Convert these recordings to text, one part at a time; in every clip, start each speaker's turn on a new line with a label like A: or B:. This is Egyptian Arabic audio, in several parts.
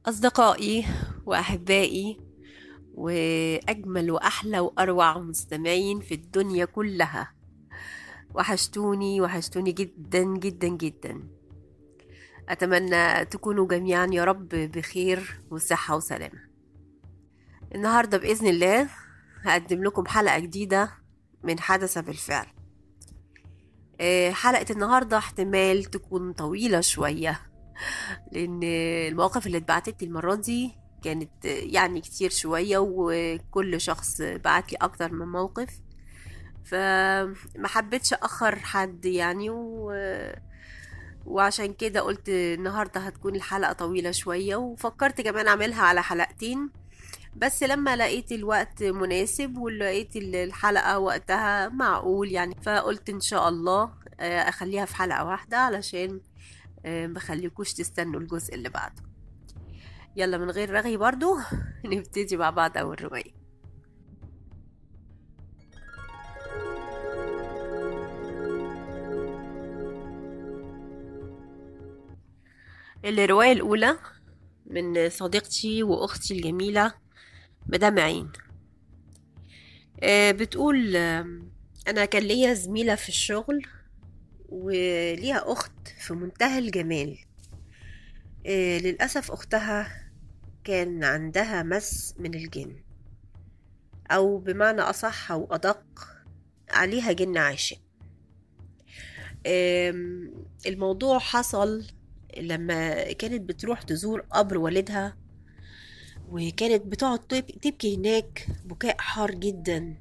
A: أصدقائي وأحبائي وأجمل وأحلى وأروع مستمعين في الدنيا كلها وحشتوني وحشتوني جدا جدا جدا أتمنى تكونوا جميعا يا رب بخير وصحة وسلامة النهاردة بإذن الله هقدم لكم حلقة جديدة من حدث بالفعل آه، حلقة النهاردة احتمال تكون طويلة شوية لأن المواقف اللي اتبعتت لي المرة دي كانت يعني كتير شوية وكل شخص بعت لي أكتر من موقف فما حبيتش أخر حد يعني و... وعشان كده قلت النهاردة هتكون الحلقة طويلة شوية وفكرت كمان أعملها على حلقتين بس لما لقيت الوقت مناسب ولقيت الحلقة وقتها معقول يعني فقلت إن شاء الله أخليها في حلقة واحدة علشان مخليكوش تستنوا الجزء اللي بعده يلا من غير رغي برضو نبتدي مع بعض أول رواية الرواية الأولى من صديقتي وأختي الجميلة مدام عين بتقول أنا كان ليا زميلة في الشغل وليها أخت في منتهى الجمال للأسف أختها كان عندها مس من الجن أو بمعنى أصح أو أدق عليها جن عاشق الموضوع حصل لما كانت بتروح تزور قبر والدها وكانت بتقعد تبكي هناك بكاء حار جدا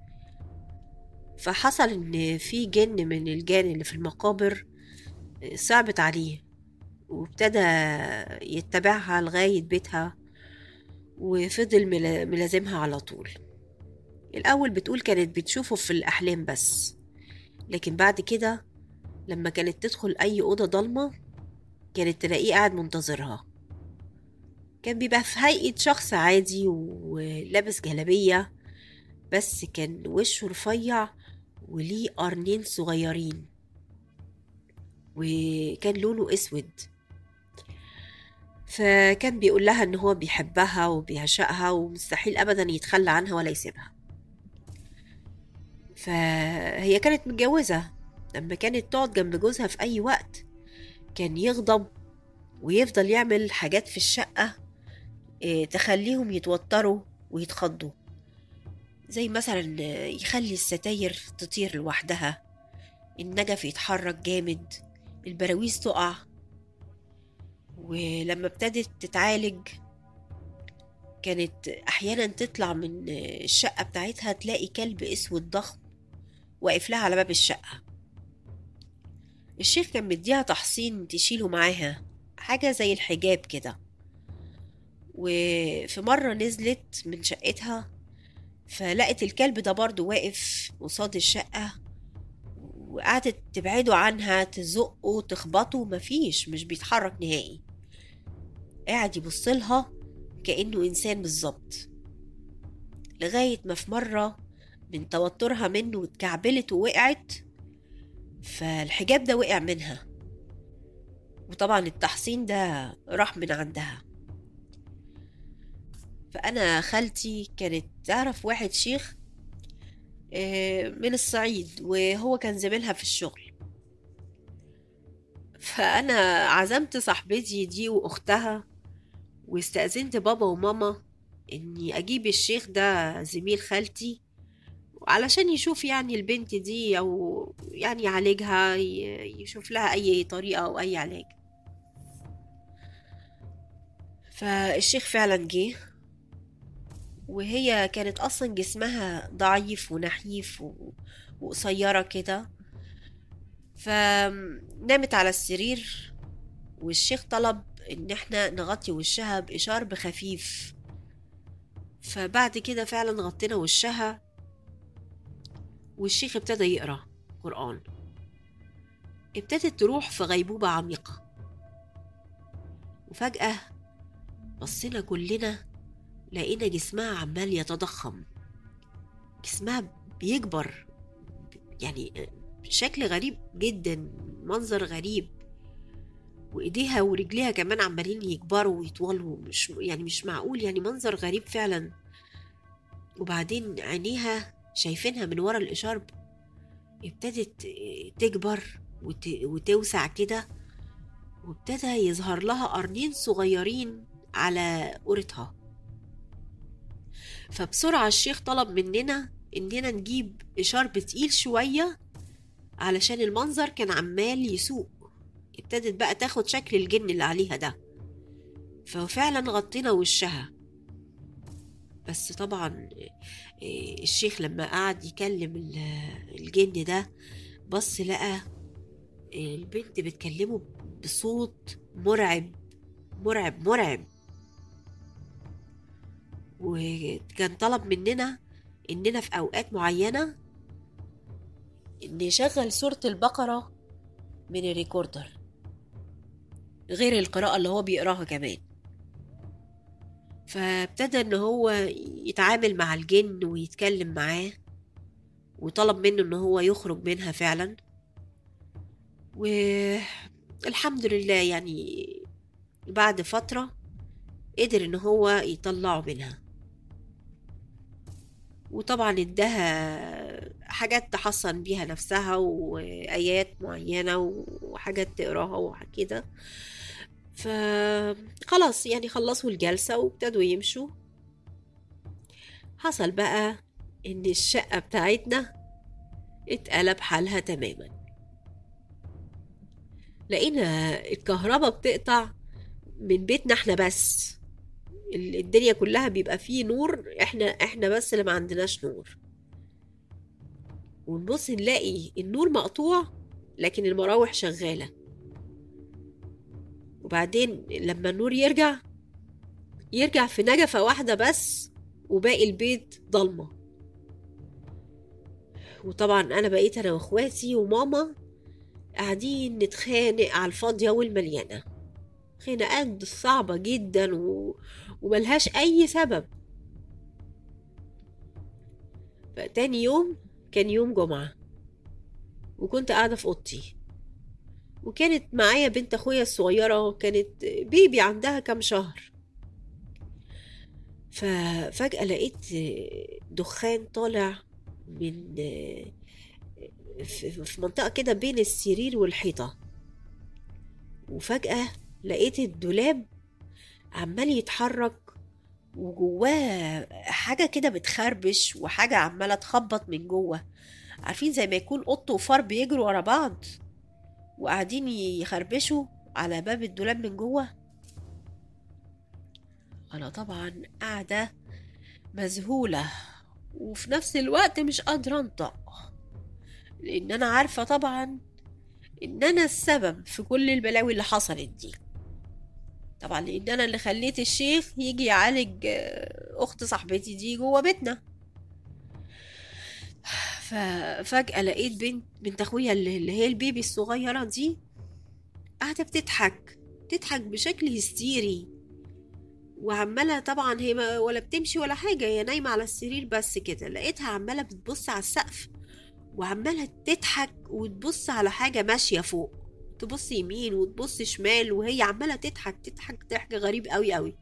A: فحصل ان في جن من الجان اللي في المقابر صعبت عليه وابتدى يتبعها لغاية بيتها وفضل ملازمها على طول الأول بتقول كانت بتشوفه في الأحلام بس لكن بعد كده لما كانت تدخل أي أوضة ضلمة كانت تلاقيه قاعد منتظرها كان بيبقى في هيئة شخص عادي ولابس جلابية بس كان وشه رفيع وليه قرنين صغيرين وكان لونه اسود فكان بيقول لها ان هو بيحبها وبيعشقها ومستحيل ابدا يتخلى عنها ولا يسيبها فهي كانت متجوزة لما كانت تقعد جنب جوزها في أي وقت كان يغضب ويفضل يعمل حاجات في الشقة تخليهم يتوتروا ويتخضوا زي مثلا يخلي الستاير تطير لوحدها النجف يتحرك جامد البراويز تقع ولما ابتدت تتعالج كانت احيانا تطلع من الشقه بتاعتها تلاقي كلب اسود ضخم واقف لها على باب الشقه الشيخ كان مديها تحصين تشيله معاها حاجه زي الحجاب كده وفي مره نزلت من شقتها فلقت الكلب ده برضه واقف قصاد الشقه وقعدت تبعده عنها تزقه تخبطه مفيش مش بيتحرك نهائي قاعد يبصلها كأنه إنسان بالظبط لغاية ما في مرة من توترها منه اتكعبلت ووقعت فالحجاب ده وقع منها وطبعا التحصين ده راح من عندها فأنا خالتي كانت تعرف واحد شيخ من الصعيد وهو كان زميلها في الشغل فأنا عزمت صاحبتي دي وأختها واستأذنت بابا وماما إني أجيب الشيخ ده زميل خالتي علشان يشوف يعني البنت دي أو يعني يعالجها يشوف لها أي طريقة أو أي علاج فالشيخ فعلا جه وهي كانت أصلا جسمها ضعيف ونحيف وقصيرة كده فنامت على السرير والشيخ طلب ان احنا نغطي وشها بإشارب خفيف فبعد كده فعلا غطينا وشها والشيخ ابتدى يقرا قرآن ابتدت تروح في غيبوبة عميقة وفجأة بصينا كلنا لقينا جسمها عمال يتضخم جسمها بيكبر يعني شكل غريب جدا منظر غريب وايديها ورجليها كمان عمالين يكبروا ويطولوا مش يعني مش معقول يعني منظر غريب فعلا وبعدين عينيها شايفينها من ورا الإشارب ابتدت تكبر وت... وتوسع كده وابتدى يظهر لها قرنين صغيرين على قرتها فبسرعة الشيخ طلب مننا إننا نجيب إشارب تقيل شوية علشان المنظر كان عمال يسوق ابتدت بقى تاخد شكل الجن اللي عليها ده ففعلا غطينا وشها بس طبعا الشيخ لما قعد يكلم الجن ده بص لقى البنت بتكلمه بصوت مرعب مرعب مرعب وكان طلب مننا اننا في اوقات معينه نشغل سوره البقره من الريكوردر غير القراءه اللي هو بيقراها كمان فابتدى ان هو يتعامل مع الجن ويتكلم معاه وطلب منه ان هو يخرج منها فعلا والحمد لله يعني بعد فترة قدر ان هو يطلعه منها وطبعا اداها حاجات تحصن بيها نفسها وآيات معينة وحاجات تقراها وكده فخلاص يعني خلصوا الجلسة وابتدوا يمشوا حصل بقى ان الشقة بتاعتنا اتقلب حالها تماما لقينا الكهرباء بتقطع من بيتنا احنا بس الدنيا كلها بيبقى فيه نور احنا احنا بس اللي ما عندناش نور ونبص نلاقي النور مقطوع لكن المراوح شغالة وبعدين لما النور يرجع يرجع في نجفة واحدة بس وباقي البيت ضلمة وطبعا أنا بقيت أنا وإخواتي وماما قاعدين نتخانق على الفاضية والمليانة خناقات صعبة جدا و... وملهاش أي سبب فتاني يوم كان يوم جمعة وكنت قاعدة في أوضتي وكانت معايا بنت أخويا الصغيرة كانت بيبي عندها كام شهر ففجأة لقيت دخان طالع من في منطقة كده بين السرير والحيطة وفجأة لقيت الدولاب عمال يتحرك وجواه حاجة كده بتخربش وحاجة عمالة تخبط من جوه عارفين زي ما يكون قط وفار بيجروا ورا بعض وقاعدين يخربشوا على باب الدولاب من جوه أنا طبعا قاعدة مذهولة وفي نفس الوقت مش قادرة أنطق لأن أنا عارفة طبعا إن أنا السبب في كل البلاوي اللي حصلت دي طبعا لأن أنا اللي خليت الشيخ يجي يعالج أخت صاحبتي دي جوه بيتنا ففجأة لقيت بنت بنت أخويا اللي هي البيبي الصغيرة دي قاعدة بتضحك تضحك بشكل هستيري وعمالة طبعا هي ولا بتمشي ولا حاجة هي نايمة على السرير بس كده لقيتها عمالة بتبص على السقف وعمالة تضحك وتبص على حاجة ماشية فوق تبص يمين وتبص شمال وهي عمالة تضحك تضحك ضحك غريب قوي قوي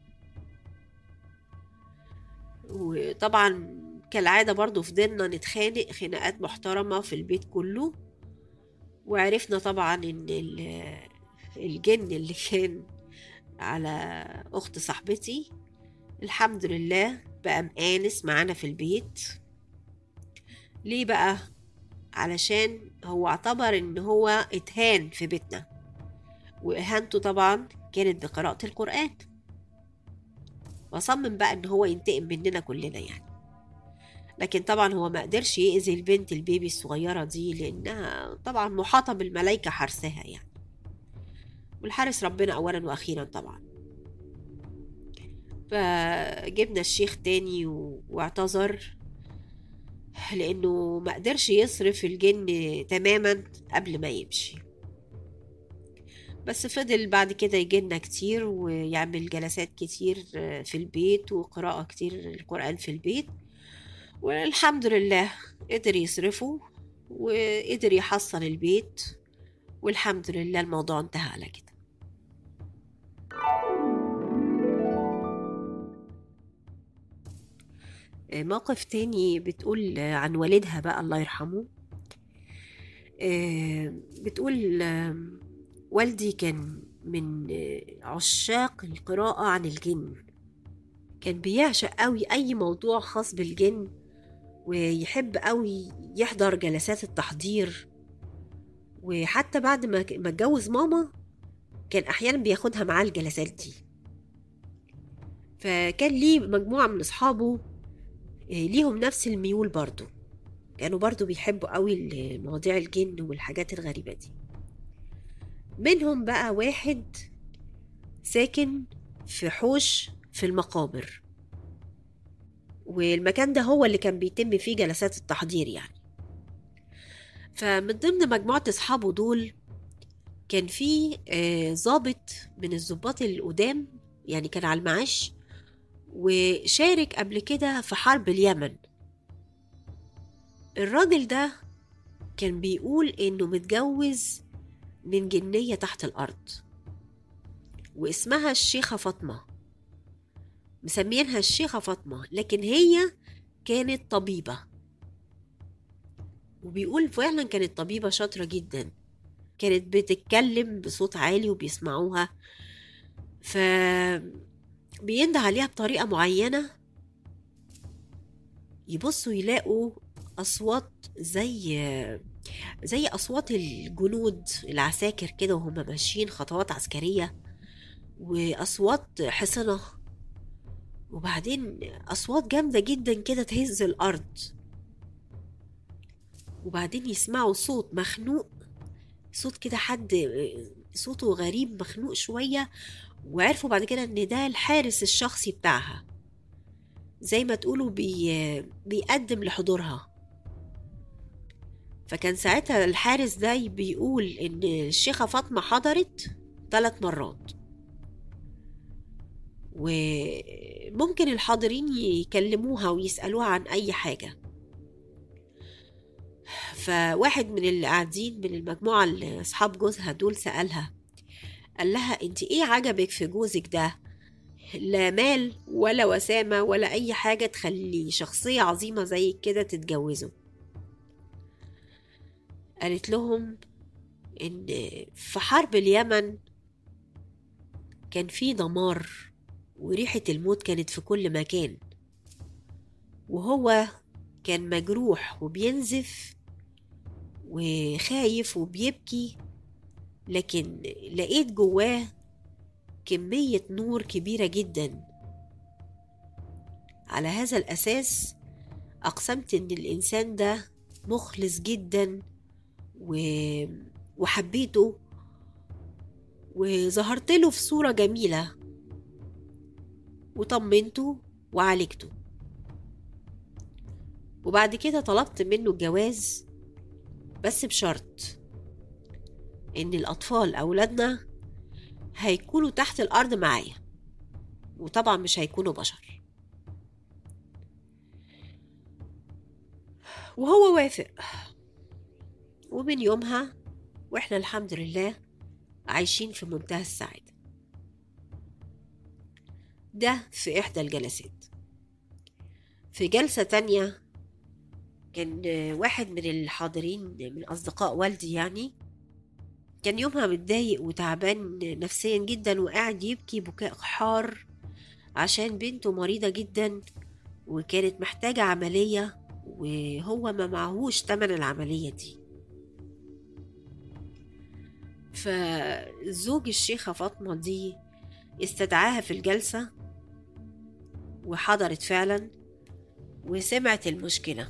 A: وطبعا كالعادة برضو فضلنا نتخانق خناقات محترمة في البيت كله وعرفنا طبعا ان الجن اللي كان على أخت صاحبتي الحمد لله بقى مآنس معانا في البيت ليه بقى علشان هو اعتبر ان هو اتهان في بيتنا واهانته طبعا كانت بقراءة القرآن وصمم بقى ان هو ينتقم مننا كلنا يعني لكن طبعا هو ما قدرش يأذي البنت البيبي الصغيرة دي لأنها طبعا محاطة بالملايكة حرسها يعني والحارس ربنا أولا وأخيرا طبعا فجبنا الشيخ تاني واعتذر لأنه ما قدرش يصرف الجن تماما قبل ما يمشي بس فضل بعد كده يجينا كتير ويعمل جلسات كتير في البيت وقراءة كتير القرآن في البيت والحمد لله قدر يصرفه وقدر يحصن البيت والحمد لله الموضوع انتهى على كده آه، موقف تاني بتقول آه، عن والدها بقى الله يرحمه آه، بتقول آه، والدي كان من آه، عشاق القراءة عن الجن كان بيعشق قوي أي موضوع خاص بالجن ويحب قوي يحضر جلسات التحضير وحتى بعد ما ما اتجوز ماما كان أحيانا بياخدها معاه الجلسات دي فكان ليه مجموعة من أصحابه آه، ليهم نفس الميول برضو كانوا برضو بيحبوا قوي مواضيع الجن والحاجات الغريبة دي منهم بقى واحد ساكن في حوش في المقابر والمكان ده هو اللي كان بيتم فيه جلسات التحضير يعني فمن ضمن مجموعة أصحابه دول كان في آه، ضابط من الضباط القدام يعني كان على المعاش وشارك قبل كده في حرب اليمن الراجل ده كان بيقول إنه متجوز من جنية تحت الأرض واسمها الشيخة فاطمة مسمينها الشيخة فاطمة لكن هي كانت طبيبة وبيقول فعلا كانت طبيبة شاطرة جدا كانت بتتكلم بصوت عالي وبيسمعوها ف بينده عليها بطريقة معينة يبصوا يلاقوا أصوات زي زي أصوات الجنود العساكر كده وهم ماشيين خطوات عسكرية وأصوات حصنة وبعدين أصوات جامدة جدا كده تهز الأرض وبعدين يسمعوا صوت مخنوق صوت كده حد صوته غريب مخنوق شوية وعرفوا بعد كده ان ده الحارس الشخصي بتاعها زي ما تقولوا بي بيقدم لحضورها فكان ساعتها الحارس ده بيقول ان الشيخة فاطمة حضرت ثلاث مرات وممكن الحاضرين يكلموها ويسألوها عن أي حاجة فواحد من اللي قاعدين من المجموعة اللي أصحاب جوزها دول سألها قال لها انت ايه عجبك في جوزك ده لا مال ولا وسامة ولا أي حاجة تخلي شخصية عظيمة زي كده تتجوزه قالت لهم إن في حرب اليمن كان في دمار وريحة الموت كانت في كل مكان وهو كان مجروح وبينزف وخايف وبيبكي لكن لقيت جواه كمية نور كبيرة جدا على هذا الأساس أقسمت إن الإنسان ده مخلص جدا و... وحبيته وظهرت له في صورة جميلة وطمنته وعالجته وبعد كده طلبت منه الجواز بس بشرط إن الأطفال أولادنا هيكونوا تحت الأرض معايا وطبعا مش هيكونوا بشر وهو وافق ومن يومها واحنا الحمد لله عايشين في منتهى السعادة ده في إحدى الجلسات في جلسة تانية كان واحد من الحاضرين من أصدقاء والدي يعني كان يومها متضايق وتعبان نفسيا جدا وقاعد يبكي بكاء حار عشان بنته مريضة جدا وكانت محتاجة عملية وهو ما معهوش تمن العملية دي فزوج الشيخة فاطمة دي استدعاها في الجلسة وحضرت فعلا وسمعت المشكلة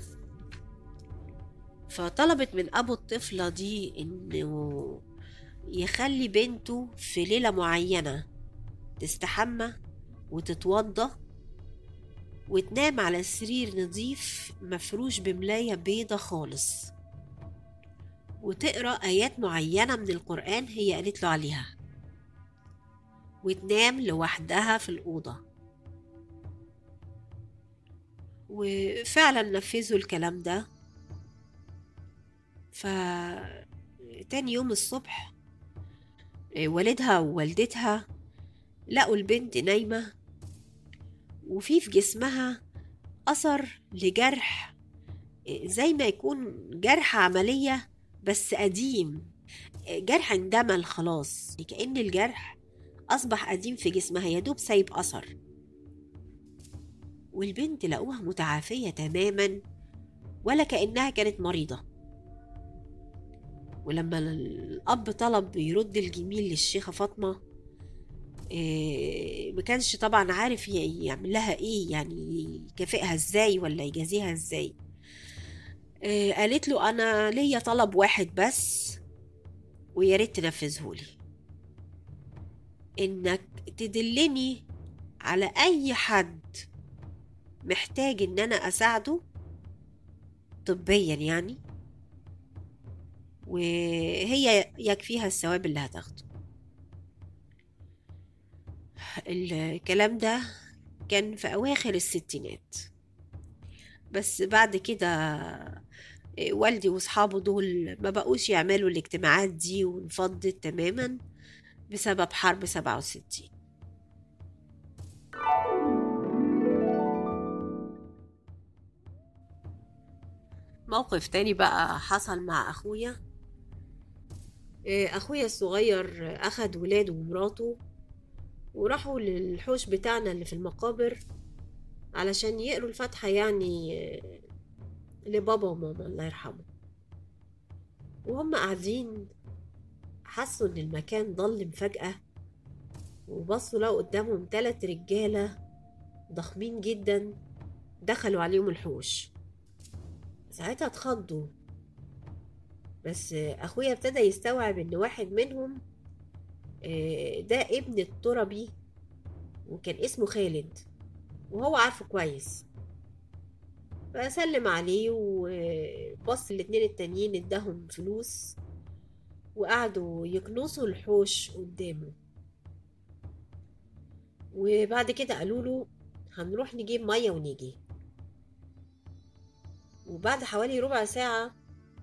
A: فطلبت من أبو الطفلة دي إنه يخلي بنته في ليلة معينة تستحمى وتتوضى وتنام على سرير نظيف مفروش بملاية بيضة خالص وتقرأ آيات معينة من القرآن هي قالت له عليها وتنام لوحدها في الأوضة وفعلا نفذوا الكلام ده فتاني يوم الصبح والدها ووالدتها لقوا البنت نايمة وفي في جسمها أثر لجرح زي ما يكون جرح عملية بس قديم جرح اندمل خلاص كأن الجرح أصبح قديم في جسمها يدوب سايب أثر والبنت لقوها متعافية تماما ولا كأنها كانت مريضة ولما الأب طلب يرد الجميل للشيخة فاطمة إيه ما كانش طبعا عارف يعمل لها ايه يعني يكافئها ازاي ولا يجازيها ازاي إيه قالت له انا ليا طلب واحد بس ويا ريت تنفذهولي انك تدلني على اي حد محتاج ان انا اساعده طبيا يعني وهي يكفيها الثواب اللي هتاخده الكلام ده كان في أواخر الستينات بس بعد كده والدي وصحابه دول ما بقوش يعملوا الاجتماعات دي وانفضت تماما بسبب حرب سبعة وستين موقف تاني بقى حصل مع أخويا أخويا الصغير أخد ولاده ومراته وراحوا للحوش بتاعنا اللي في المقابر علشان يقروا الفاتحة يعني لبابا وماما الله يرحمه وهم قاعدين حسوا ان المكان ضلم فجأة وبصوا لقوا قدامهم تلات رجالة ضخمين جدا دخلوا عليهم الحوش ساعتها اتخضوا بس اخويا ابتدى يستوعب ان واحد منهم ده ابن التربي وكان اسمه خالد وهو عارفه كويس فسلم عليه وبص الاتنين التانيين اداهم فلوس وقعدوا يكنسوا الحوش قدامه وبعد كده قالوا له هنروح نجيب ميه ونيجي وبعد حوالي ربع ساعة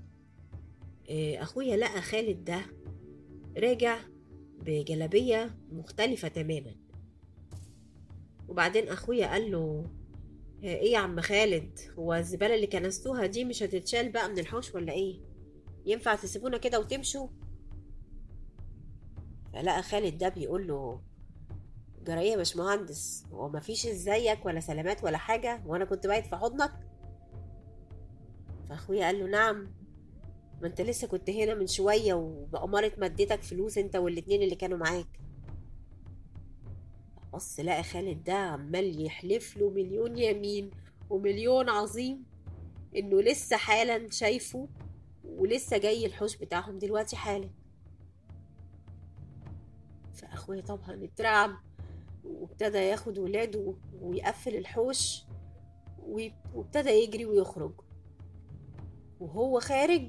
A: اخويا لقى خالد ده راجع بجلابية مختلفة تماما وبعدين أخويا قال له إيه يا عم خالد هو الزبالة اللي كنستوها دي مش هتتشال بقى من الحوش ولا إيه ينفع تسيبونا كده وتمشوا فلقى خالد ده بيقول له جرايه مش مهندس هو مفيش ازيك ولا سلامات ولا حاجة وانا كنت بايت في حضنك فاخويا قال له نعم ما انت لسه كنت هنا من شوية وبأمارة مديتك فلوس انت والاتنين اللي كانوا معاك بص لقى خالد ده عمال يحلف له مليون يمين ومليون عظيم انه لسه حالا شايفه ولسه جاي الحوش بتاعهم دلوقتي حالا فاخويا طبعا اترعب وابتدى ياخد ولاده ويقفل الحوش وابتدى يجري ويخرج وهو خارج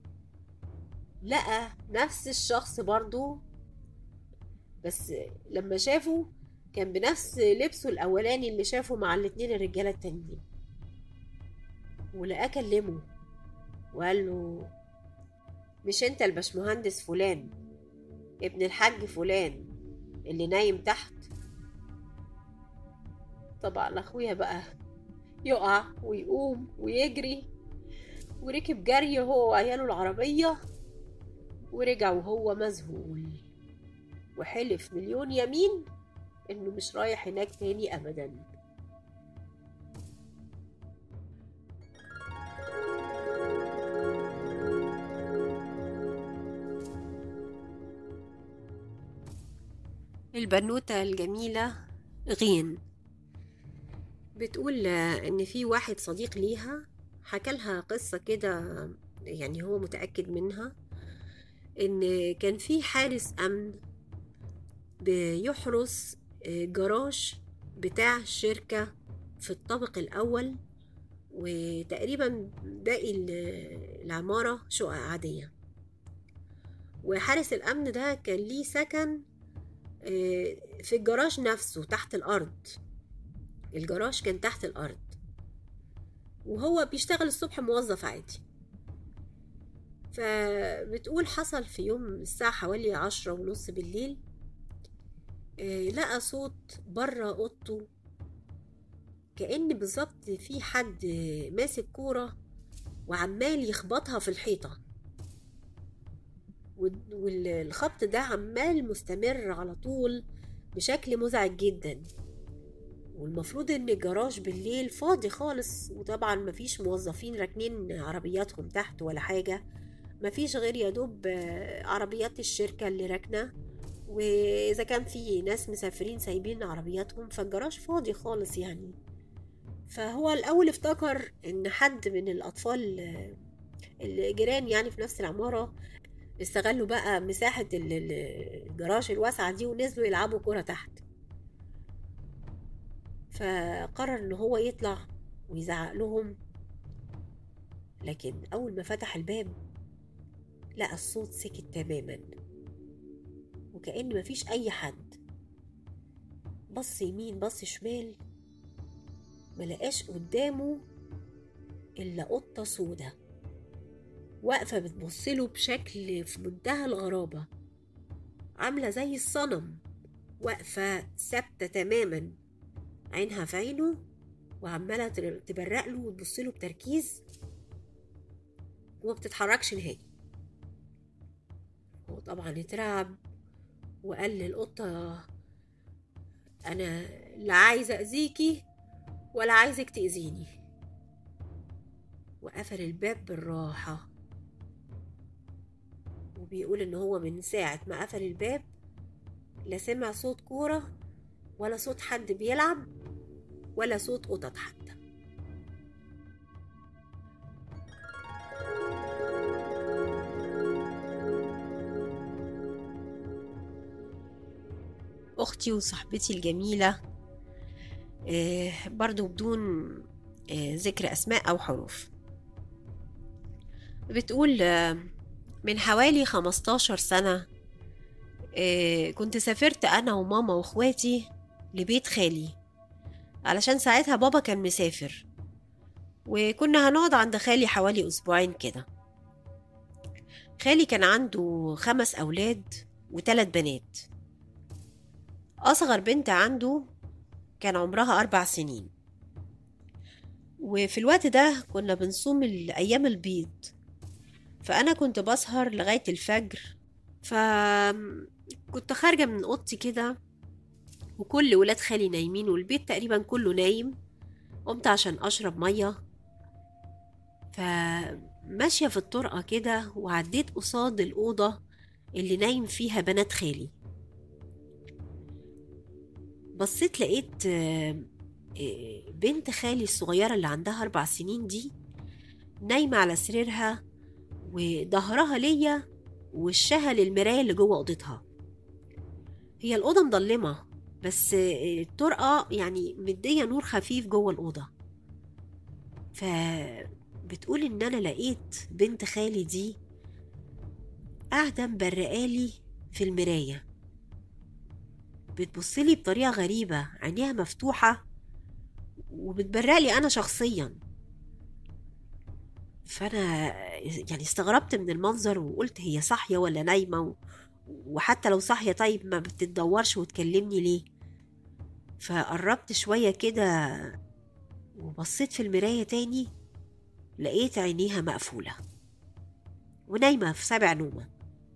A: لقى نفس الشخص برضو بس لما شافه كان بنفس لبسه الأولاني اللي شافه مع الاتنين الرجالة التانيين ولقاه كلمه وقال له مش انت الباشمهندس فلان ابن الحاج فلان اللي نايم تحت طبعا اخويا بقى يقع ويقوم ويجري وركب جري هو وعياله العربية ورجع وهو مذهول وحلف مليون يمين انه مش رايح هناك تاني ابدا البنوتة الجميلة غين بتقول ان في واحد صديق ليها حكالها قصة كده يعني هو متأكد منها ان كان في حارس امن بيحرس جراج بتاع شركة في الطابق الأول وتقريبا باقي العمارة شقق عادية وحارس الأمن ده كان ليه سكن في الجراج نفسه تحت الأرض الجراج كان تحت الأرض وهو بيشتغل الصبح موظف عادي فبتقول حصل في يوم الساعة حوالي عشرة ونص بالليل لقى صوت بره اوضته كأن بالظبط في حد ماسك كورة وعمال يخبطها في الحيطة والخبط ده عمال مستمر على طول بشكل مزعج جدا والمفروض ان الجراج بالليل فاضي خالص وطبعا مفيش موظفين راكنين عربياتهم تحت ولا حاجة مفيش غير يا دوب عربيات الشركة اللي راكنة وإذا كان في ناس مسافرين سايبين عربياتهم فالجراج فاضي خالص يعني فهو الأول افتكر إن حد من الأطفال الجيران يعني في نفس العمارة استغلوا بقى مساحة الجراج الواسعة دي ونزلوا يلعبوا كرة تحت فقرر ان هو يطلع ويزعق لهم لكن اول ما فتح الباب لقى الصوت سكت تماما وكأن مفيش اي حد بص يمين بص شمال ملقاش قدامه الا قطة سودة واقفة بتبصله بشكل في منتهى الغرابة عاملة زي الصنم واقفة ثابتة تماما عينها في عينه وعمالة تبرق له وتبص له بتركيز وما بتتحركش نهائي هو طبعا اترعب وقال للقطة أنا لا عايز أذيكي ولا عايزك تأذيني وقفل الباب بالراحة وبيقول إن هو من ساعة ما قفل الباب لا سمع صوت كورة ولا صوت حد بيلعب ولا صوت قطط حتى أختي وصاحبتي الجميلة آه، برضو بدون آه، ذكر أسماء أو حروف بتقول آه، من حوالي خمستاشر سنة كنت سافرت أنا وماما وإخواتي لبيت خالي علشان ساعتها بابا كان مسافر وكنا هنقعد عند خالي حوالي أسبوعين كده خالي كان عنده خمس أولاد وتلات بنات أصغر بنت عنده كان عمرها أربع سنين وفي الوقت ده كنا بنصوم الأيام البيض فأنا كنت بسهر لغاية الفجر فكنت خارجة من أوضتي كده وكل ولاد خالي نايمين والبيت تقريبا كله نايم قمت عشان أشرب مية فماشية في الطرقة كده وعديت قصاد الأوضة اللي نايم فيها بنات خالي بصيت لقيت بنت خالي الصغيرة اللي عندها أربع سنين دي نايمة على سريرها وظهرها ليا ووشها للمراية اللي جوه أوضتها هي الأوضة مضلمة بس الطرقة يعني مدية نور خفيف جوه الأوضة فبتقول إن أنا لقيت بنت خالي دي قاعدة مبرقالي في المراية بتبصلي بطريقة غريبة عينيها مفتوحة وبتبرقلي أنا شخصيا فأنا يعني استغربت من المنظر وقلت هي صاحية ولا نايمة وحتى لو صاحية طيب ما بتتدورش وتكلمني ليه فقربت شوية كده وبصيت في المراية تاني لقيت عينيها مقفولة ونايمة في سبع نومة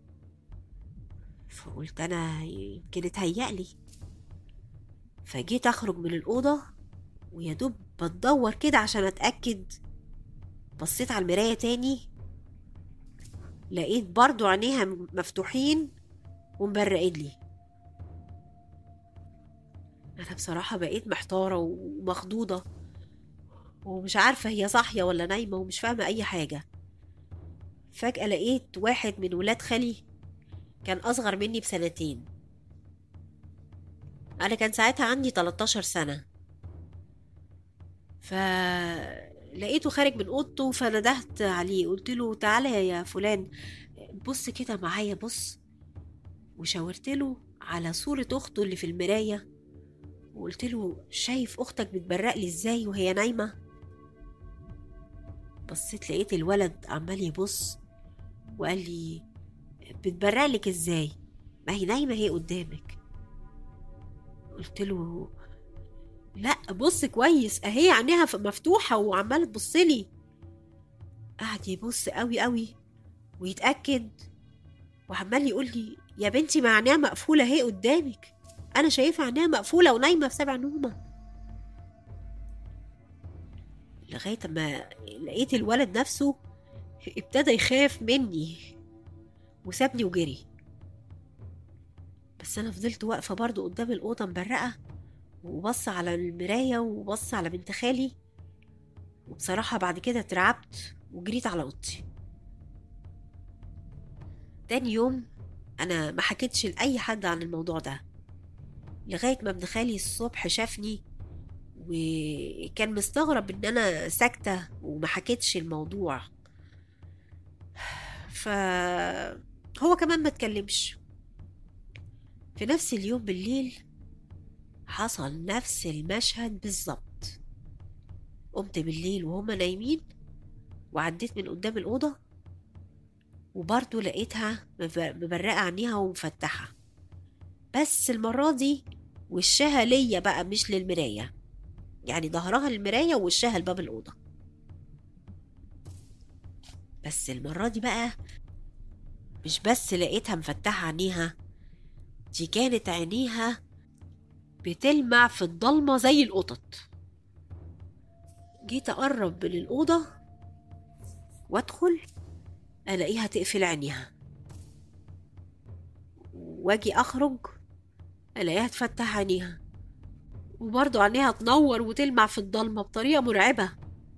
A: فقلت أنا يمكن اتهيألي فجيت أخرج من الأوضة ويا بتدور كده عشان أتأكد بصيت على المراية تاني لقيت برضو عينيها مفتوحين ومبرقين لي أنا بصراحة بقيت محتارة ومخضوضة ومش عارفة هي صاحية ولا نايمة ومش فاهمة أي حاجة فجأة لقيت واحد من ولاد خالي كان أصغر مني بسنتين أنا كان ساعتها عندي 13 سنة فلقيته خارج من أوضته فندهت عليه قلت له تعالى يا فلان بص كده معايا بص وشاورت له على صورة أخته اللي في المراية وقلت له شايف أختك بتبرق لي إزاي وهي نايمة بصيت لقيت الولد عمال يبص وقال لي بتبرق لك إزاي ما هي نايمة هي قدامك قلت له لا بص كويس اهي عينيها ف- مفتوحة وعمالة تبصلي قعد يبص قوي قوي ويتأكد وعمال يقول لي يا بنتي ما عينيها مقفولة اهي قدامك أنا شايفة عينيها مقفولة ونايمة في سبع نومة لغاية ما لقيت الولد نفسه ابتدى يخاف مني وسابني وجري بس أنا فضلت واقفة برضو قدام الأوضة مبرقة وبص على المراية وبص على بنت خالي وبصراحة بعد كده اترعبت وجريت على أوضتي تاني يوم أنا ما حكيتش لأي حد عن الموضوع ده لغاية ما ابن خالي الصبح شافني وكان مستغرب إن أنا ساكتة وما حكيتش الموضوع ف هو كمان ما اتكلمش في نفس اليوم بالليل حصل نفس المشهد بالظبط قمت بالليل وهما نايمين وعديت من قدام الأوضة وبرضه لقيتها مب- مبرقة عينيها ومفتحة بس المرة دي وشها ليا بقى مش للمراية يعني ظهرها للمراية ووشها لباب الأوضة بس المرة دي بقى مش بس لقيتها مفتحة عينيها دي كانت عينيها بتلمع في الضلمة زي القطط جيت أقرب من الأوضة وأدخل ألاقيها تقفل عينيها واجي أخرج ألاقيها تفتح عينيها وبرضه عينيها تنور وتلمع في الضلمة بطريقة مرعبة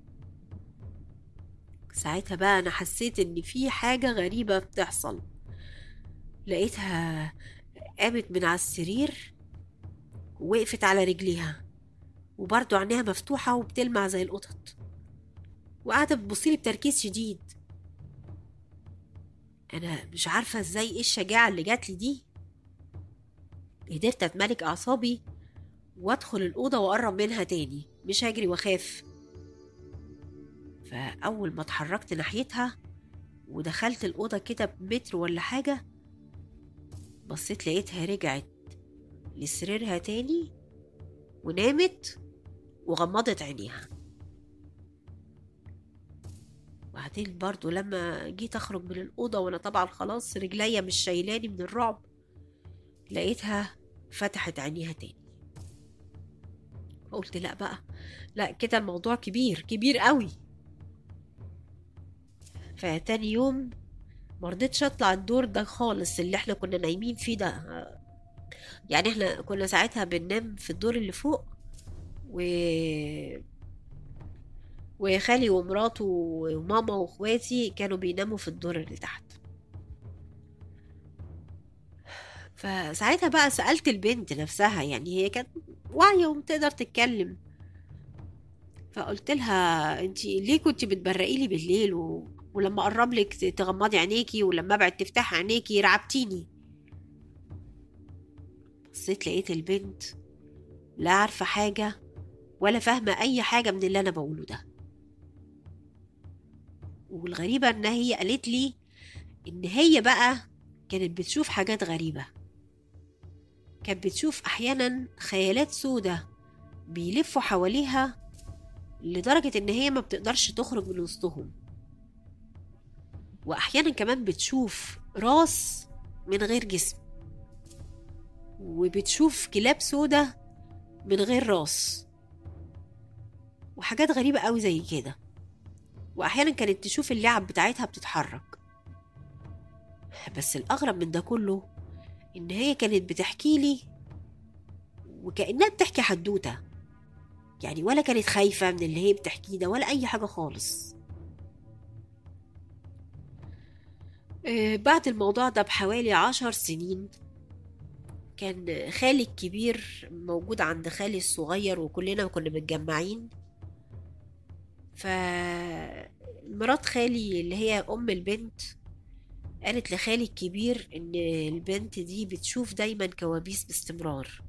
A: ساعتها بقى أنا حسيت إن في حاجة غريبة بتحصل لقيتها قامت من على السرير ووقفت على رجليها وبرضه عينيها مفتوحة وبتلمع زي القطط وقاعدة بتبصيلي بتركيز شديد أنا مش عارفة ازاي ايه الشجاعة اللي جاتلي دي قدرت أتملك أعصابي وأدخل الأوضة وأقرب منها تاني مش هجري وأخاف فأول ما اتحركت ناحيتها ودخلت الأوضة كده بمتر ولا حاجة بصيت لقيتها رجعت لسريرها تاني ونامت وغمضت عينيها وبعدين برضو لما جيت اخرج من الأوضة وانا طبعا خلاص رجليا مش شايلاني من الرعب لقيتها فتحت عينيها تاني قلت لا بقى لا كده الموضوع كبير كبير قوي فتاني يوم مرضتش اطلع الدور ده خالص اللي احنا كنا نايمين فيه ده يعني احنا كنا ساعتها بننام في الدور اللي فوق و وخالي ومراته وماما واخواتي كانوا بيناموا في الدور اللي تحت فساعتها بقى سألت البنت نفسها يعني هي كانت واعية وبتقدر تتكلم فقلت لها انت ليه كنت بتبرقي لي بالليل و... ولما اقرب لك تغمضي عينيكي ولما ابعد تفتحي عينيكي رعبتيني بصيت لقيت البنت لا عارفة حاجة ولا فاهمة أي حاجة من اللي أنا بقوله ده والغريبة إن هي قالت لي إن هي بقى كانت بتشوف حاجات غريبة كانت بتشوف أحيانا خيالات سودة بيلفوا حواليها لدرجة إن هي ما بتقدرش تخرج من وسطهم وأحيانا كمان بتشوف راس من غير جسم وبتشوف كلاب سودة من غير راس وحاجات غريبة قوي زي كده وأحيانا كانت تشوف اللعب بتاعتها بتتحرك بس الأغرب من ده كله إن هي كانت بتحكي لي وكأنها بتحكي حدوتة يعني ولا كانت خايفة من اللي هي بتحكيه ده ولا أي حاجة خالص آه، بعد الموضوع ده بحوالي عشر سنين كان خالي الكبير موجود عند خالي الصغير وكلنا كنا متجمعين ف مرات خالي اللي هي أم البنت قالت لخالي الكبير إن البنت دي بتشوف دايما كوابيس باستمرار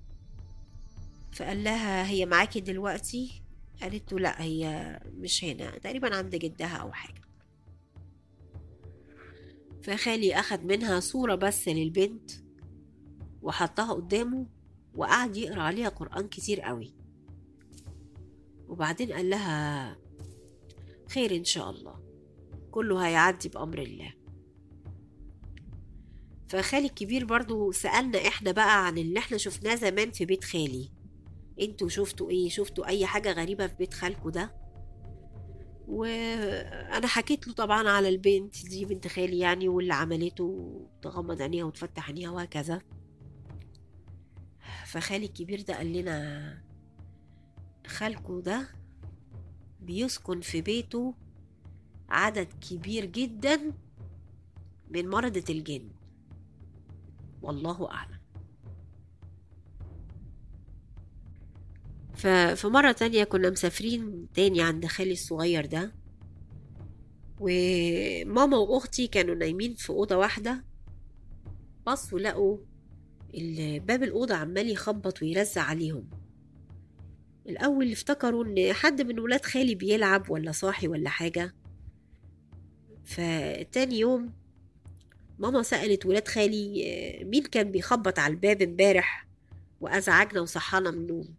A: فقال لها هي معاكي دلوقتي قالت له لا هي مش هنا تقريبا عند جدها أو حاجة فخالي أخد منها صورة بس للبنت وحطها قدامه وقعد يقرأ عليها قرآن كتير قوي وبعدين قال لها خير إن شاء الله كله هيعدي بأمر الله فخالي الكبير برضو سألنا احنا بقى عن اللي احنا شفناه زمان في بيت خالي انتوا شفتوا ايه شفتوا اي حاجة غريبة في بيت خالكو ده وانا حكيت له طبعا على البنت دي بنت خالي يعني واللي عملته تغمض عينيها وتفتح عينيها وهكذا فخالي الكبير ده قال لنا خالكو ده بيسكن في بيته عدد كبير جدا من مرضة الجن والله أعلم ففي مرة تانية كنا مسافرين تاني عند خالي الصغير ده وماما وأختي كانوا نايمين في أوضة واحدة بصوا لقوا باب الأوضة عمال يخبط ويرزع عليهم الأول افتكروا إن حد من ولاد خالي بيلعب ولا صاحي ولا حاجة فتاني يوم ماما سألت ولاد خالي مين كان بيخبط على الباب امبارح وأزعجنا وصحانا من النوم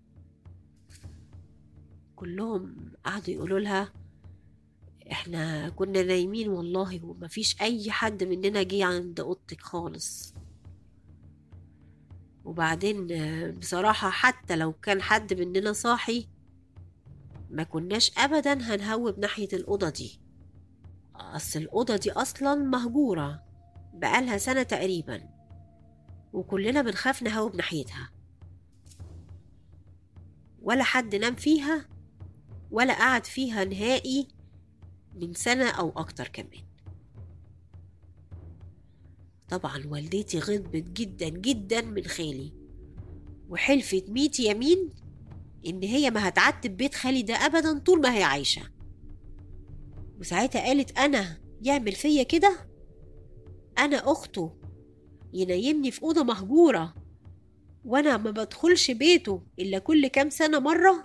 A: كلهم قعدوا يقولوا لها احنا كنا نايمين والله ومفيش اي حد مننا جه عند اوضتك خالص وبعدين بصراحة حتى لو كان حد مننا صاحي ما كناش ابدا هنهوب ناحية الأوضة دي أصل الأوضة دي أصلا مهجورة بقالها سنة تقريبا وكلنا بنخاف نهوب ناحيتها ولا حد نام فيها ولا قعد فيها نهائي من سنة أو أكتر كمان طبعا والدتي غضبت جدا جدا من خالي وحلفت ميت يمين إن هي ما هتعتب بيت خالي ده أبدا طول ما هي عايشة وساعتها قالت أنا يعمل فيا كده أنا أخته ينيمني في أوضة مهجورة وأنا ما بدخلش بيته إلا كل كام سنة مرة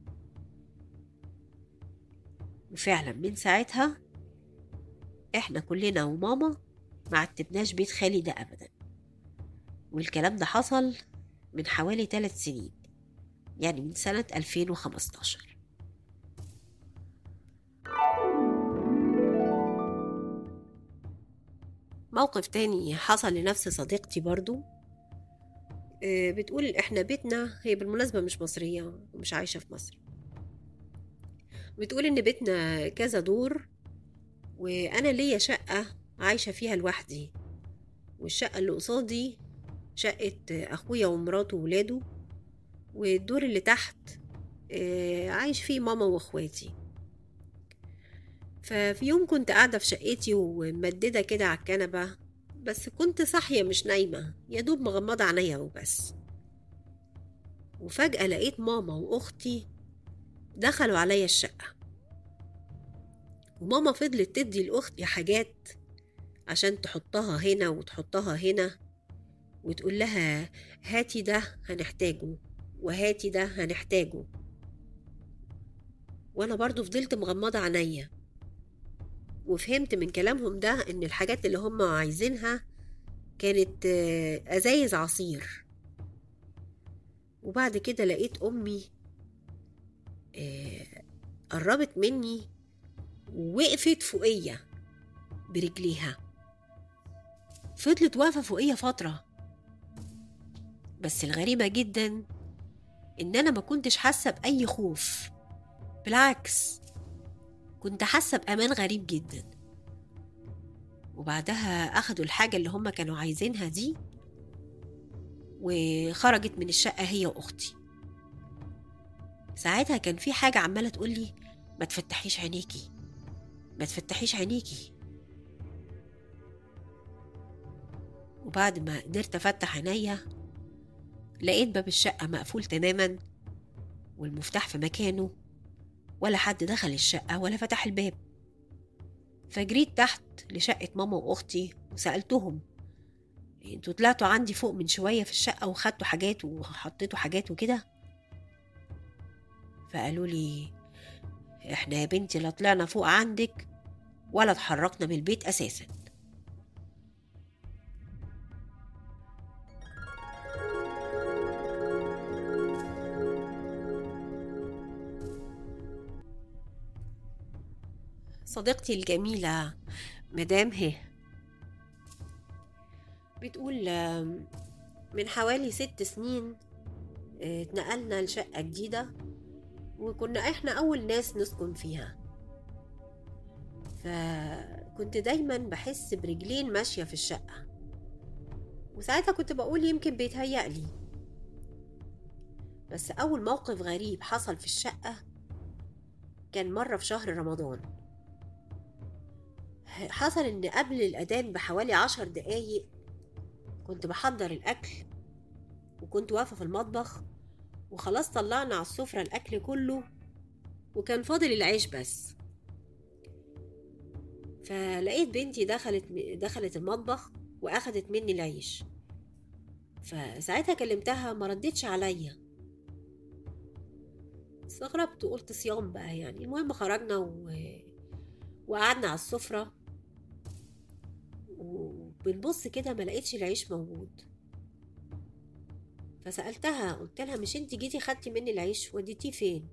A: وفعلا من ساعتها احنا كلنا وماما ما عتبناش بيت خالي ده ابدا والكلام ده حصل من حوالي ثلاث سنين يعني من سنة 2015 موقف تاني حصل لنفس صديقتي برضو بتقول احنا بيتنا هي بالمناسبة مش مصرية ومش عايشة في مصر بتقول ان بيتنا كذا دور وانا ليا شقة عايشة فيها لوحدي والشقة اللي قصادي شقة اخويا ومراته وولاده والدور اللي تحت عايش فيه ماما واخواتي ففي يوم كنت قاعدة في شقتي ومددة كده على الكنبة بس كنت صاحية مش نايمة يا دوب مغمضة عينيا وبس وفجأة لقيت ماما وأختي دخلوا عليا الشقة وماما فضلت تدي لأختي حاجات عشان تحطها هنا وتحطها هنا وتقول لها هاتي ده هنحتاجه وهاتي ده هنحتاجه وانا برضو فضلت مغمضة عينيا وفهمت من كلامهم ده ان الحاجات اللي هم عايزينها كانت ازايز عصير وبعد كده لقيت امي قربت مني ووقفت فوقيا برجليها فضلت واقفة فوقيا فترة بس الغريبة جدا إن أنا ما كنتش حاسة بأي خوف بالعكس كنت حاسة بأمان غريب جدا وبعدها أخدوا الحاجة اللي هما كانوا عايزينها دي وخرجت من الشقة هي وأختي ساعتها كان في حاجة عمالة تقولي ما تفتحيش عينيكي ما تفتحيش عينيكي وبعد ما قدرت أفتح عينيا لقيت باب الشقة مقفول تماما والمفتاح في مكانه ولا حد دخل الشقة ولا فتح الباب فجريت تحت لشقة ماما وأختي وسألتهم انتوا طلعتوا عندي فوق من شوية في الشقة وخدتوا حاجات وحطيتوا حاجات وكده فقالوا لي احنا يا بنتي لا طلعنا فوق عندك ولا اتحركنا من البيت أساسا صديقتي الجميلة مدام هي بتقول آم، من حوالي ست سنين آه، اتنقلنا لشقة جديدة وكنا احنا أول ناس نسكن فيها فكنت دايما بحس برجلين ماشية في الشقة وساعتها كنت بقول يمكن بيتهيألي بس أول موقف غريب حصل في الشقة كان مرة في شهر رمضان حصل إن قبل الأذان بحوالي عشر دقايق كنت بحضر الأكل وكنت واقفة في المطبخ وخلاص طلعنا على السفرة الأكل كله وكان فاضل العيش بس فلقيت بنتي دخلت دخلت المطبخ وأخدت مني العيش فساعتها كلمتها ما ردتش عليا استغربت وقلت صيام بقى يعني المهم خرجنا و... وقعدنا على السفرة وبنبص كده ما لقيتش العيش موجود فسألتها قلت لها مش انت جيتي خدتي مني العيش وديتيه فين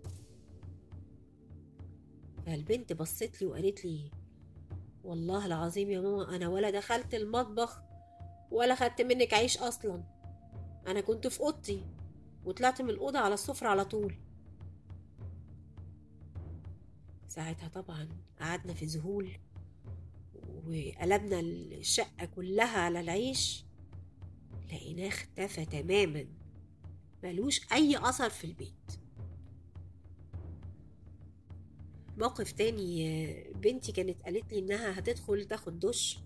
A: فالبنت بصت لي وقالت لي والله العظيم يا ماما انا ولا دخلت المطبخ ولا خدت منك عيش اصلا انا كنت في اوضتي وطلعت من الاوضه على السفره على طول ساعتها طبعا قعدنا في ذهول وقلبنا الشقة كلها على العيش لقيناه اختفى تماما ملوش أي أثر في البيت موقف تاني بنتي كانت قالت لي إنها هتدخل تاخد دش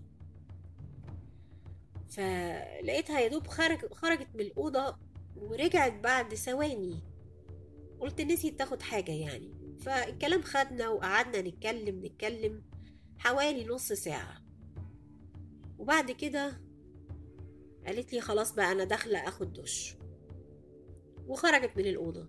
A: فلقيتها يا دوب خرج خرجت من الأوضة ورجعت بعد ثواني قلت نسيت تاخد حاجة يعني فالكلام خدنا وقعدنا نتكلم نتكلم حوالي نص ساعة وبعد كده قالت لي خلاص بقى أنا داخلة أخد دش وخرجت من الأوضة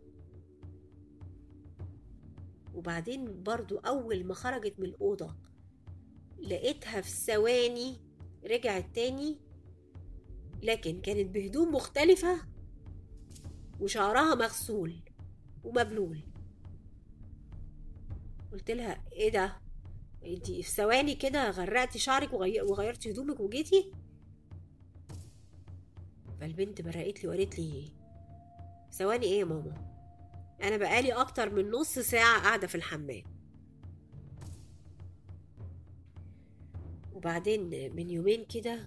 A: وبعدين برضو أول ما خرجت من الأوضة لقيتها في ثواني رجعت تاني لكن كانت بهدوم مختلفة وشعرها مغسول ومبلول قلت لها ايه ده انتي في ثواني كده غرقتي شعرك وغي... وغيرتي هدومك وجيتي فالبنت برقت لي وقالت لي ثواني ايه يا ماما انا بقالي اكتر من نص ساعة قاعدة في الحمام وبعدين من يومين كده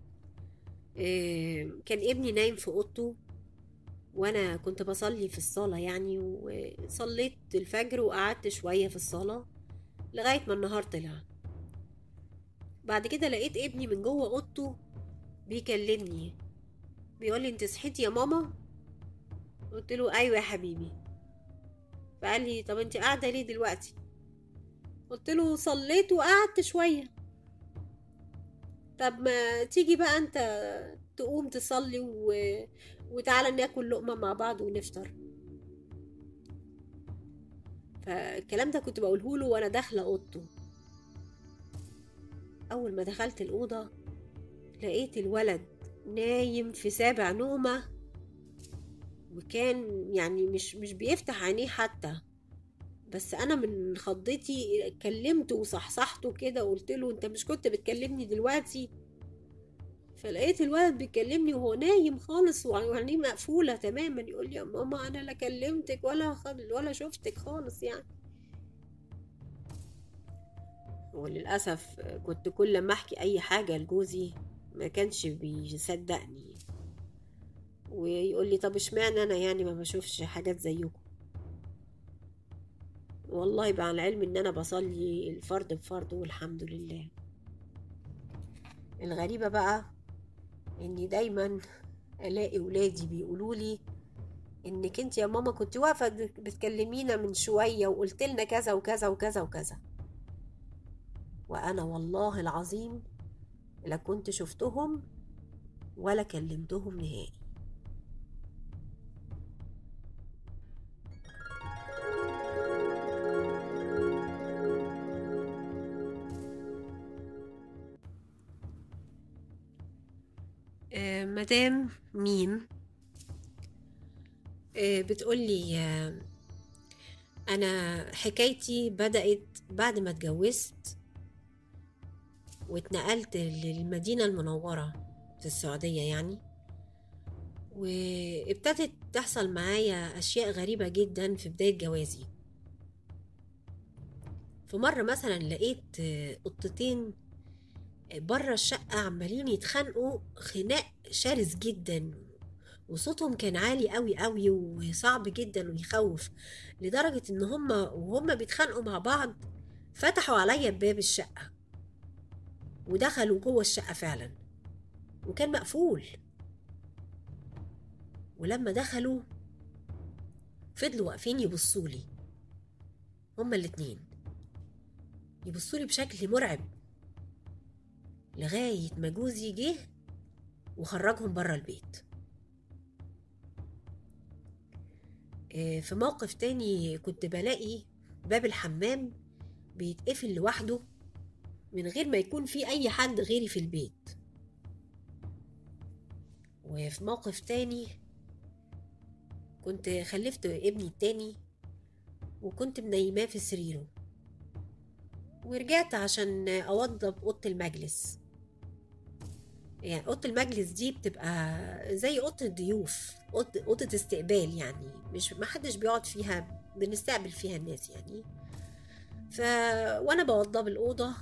A: إيه، كان ابني نايم في اوضته وانا كنت بصلي في الصالة يعني وصليت الفجر وقعدت شوية في الصلاة لغاية ما النهار طلع بعد كده لقيت ابني من جوه اوضته بيكلمني بيقول لي انت صحيتي يا ماما قلت له ايوه يا حبيبي فقال لي طب انت قاعده ليه دلوقتي قلت له صليت وقعدت شويه طب ما تيجي بقى انت تقوم تصلي و... وتعالى ناكل لقمه مع بعض ونفطر فالكلام ده كنت بقوله له وانا داخله اوضته اول ما دخلت الاوضه لقيت الولد نايم في سابع نومه وكان يعني مش مش بيفتح عينيه حتى بس انا من خضتي كلمته وصحصحته كده وقلت له انت مش كنت بتكلمني دلوقتي فلقيت الولد بيكلمني وهو نايم خالص وعينيه مقفولة تماما يقول لي يا ماما أنا لا كلمتك ولا خد ولا شفتك خالص يعني وللأسف كنت كل ما أحكي أي حاجة لجوزي ما كانش بيصدقني ويقول لي طب اشمعنى أنا يعني ما بشوفش حاجات زيكم والله مع العلم إن أنا بصلي الفرد بفرد والحمد لله الغريبة بقى اني دايما الاقي ولادي بيقولوا لي انك انت يا ماما كنت واقفه بتكلمينا من شويه وقلت لنا كذا وكذا وكذا وكذا وانا والله العظيم لا كنت شفتهم ولا كلمتهم نهائي آه، مدام ميم آه، بتقولي آه،
B: أنا حكايتي بدأت بعد ما اتجوزت واتنقلت للمدينة المنورة في السعودية يعني وابتدت تحصل معايا أشياء غريبة جدا في بداية جوازي في مرة مثلا لقيت قطتين بره الشقة عمالين يتخانقوا خناق شرس جدا وصوتهم كان عالي قوي قوي وصعب جدا ويخوف لدرجة ان هما وهما بيتخانقوا مع بعض فتحوا عليا باب الشقة ودخلوا جوه الشقة فعلا وكان مقفول ولما دخلوا فضلوا واقفين يبصولي هما الاتنين يبصولي بشكل مرعب لغاية ما جوزي جه وخرجهم بره البيت في موقف تاني كنت بلاقي باب الحمام بيتقفل لوحده من غير ما يكون في أي حد غيري في البيت وفي موقف تاني كنت خلفت ابني التاني وكنت منيماه في سريره ورجعت عشان أوضب أوضة المجلس يعني أوضة المجلس دي بتبقى زي أوضة الضيوف أوضة استقبال يعني مش محدش بيقعد فيها بنستقبل فيها الناس يعني ف وأنا بوضب الأوضة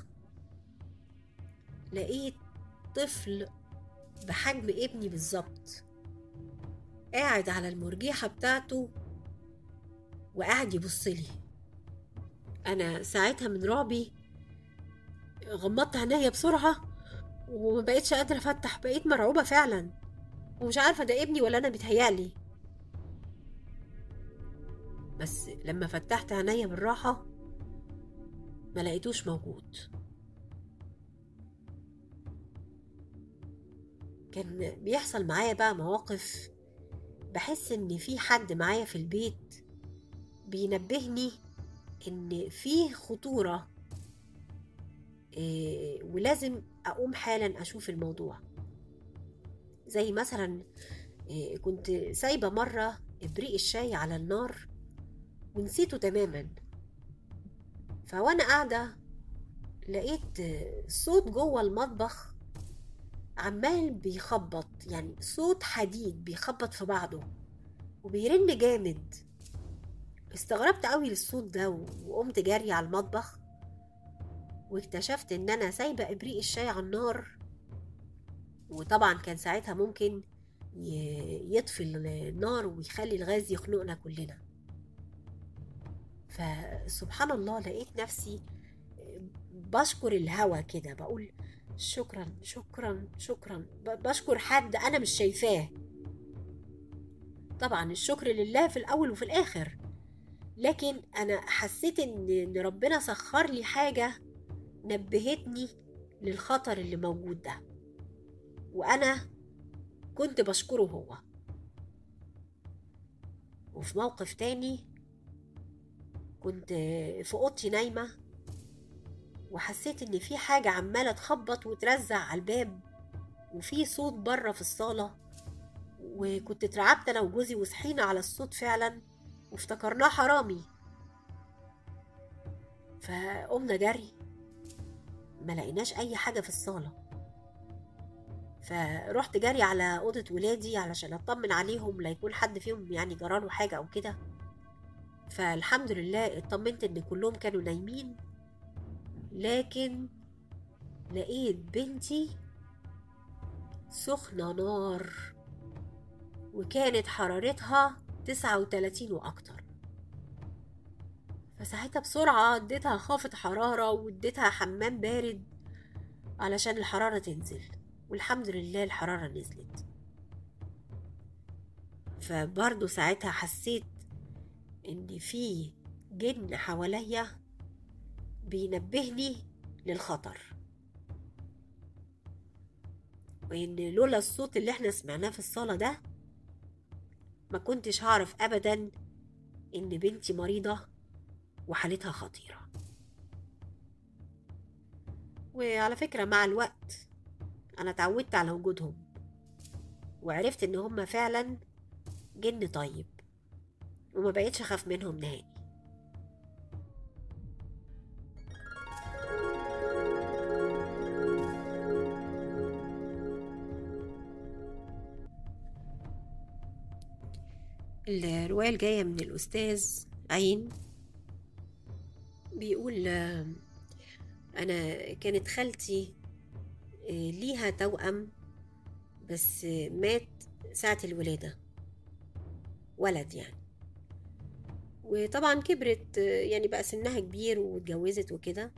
B: لقيت طفل بحجم ابني بالظبط قاعد على المرجيحة بتاعته وقاعد يبصلي أنا ساعتها من رعبي غمضت عينيا بسرعة وما بقيتش قادرة أفتح بقيت مرعوبة فعلا ومش عارفة ده ابني ولا أنا بيتهيألي بس لما فتحت عينيا بالراحة ما لقيتوش موجود كان بيحصل معايا بقى مواقف بحس ان في حد معايا في البيت بينبهني ان في خطورة إيه ولازم اقوم حالا اشوف الموضوع زي مثلا إيه كنت سايبة مرة ابريق الشاي على النار ونسيته تماما فوانا قاعدة لقيت صوت جوه المطبخ عمال بيخبط يعني صوت حديد بيخبط في بعضه وبيرن جامد استغربت قوي للصوت ده وقمت جاري على المطبخ واكتشفت ان انا سايبه ابريق الشاي على النار وطبعا كان ساعتها ممكن يطفي النار ويخلي الغاز يخنقنا كلنا فسبحان الله لقيت نفسي بشكر الهوا كده بقول شكرا شكرا شكرا بشكر حد انا مش شايفاه طبعا الشكر لله في الاول وفي الاخر لكن انا حسيت ان ان ربنا سخر لي حاجه نبهتني للخطر اللي موجود ده وانا كنت بشكره هو وفي موقف تاني كنت في اوضتي نايمه وحسيت ان في حاجة عمالة تخبط وترزع على الباب وفي صوت بره في الصالة وكنت اترعبت انا وجوزي وصحينا على الصوت فعلا وافتكرناه حرامي فقمنا جري ما لقيناش اي حاجة في الصالة فرحت جري على أوضة ولادي علشان أطمن عليهم لا يكون حد فيهم يعني جراله حاجة أو كده فالحمد لله اطمنت إن كلهم كانوا نايمين لكن لقيت بنتي سخنة نار وكانت حرارتها تسعة وتلاتين وأكتر فساعتها بسرعة اديتها خافض حرارة واديتها حمام بارد علشان الحرارة تنزل والحمد لله الحرارة نزلت فبرضه ساعتها حسيت ان في جن حواليا بينبهني للخطر وان لولا الصوت اللي احنا سمعناه في الصالة ده ما كنتش هعرف ابدا ان بنتي مريضة وحالتها خطيرة وعلى فكرة مع الوقت انا اتعودت على وجودهم وعرفت ان هما فعلا جن طيب وما بقيتش اخاف منهم نهائي الرواية الجاية من الأستاذ عين بيقول آه، أنا كانت خالتي آه، ليها توأم بس آه، مات ساعة الولادة ولد يعني وطبعا كبرت آه، يعني بقى سنها كبير واتجوزت وكده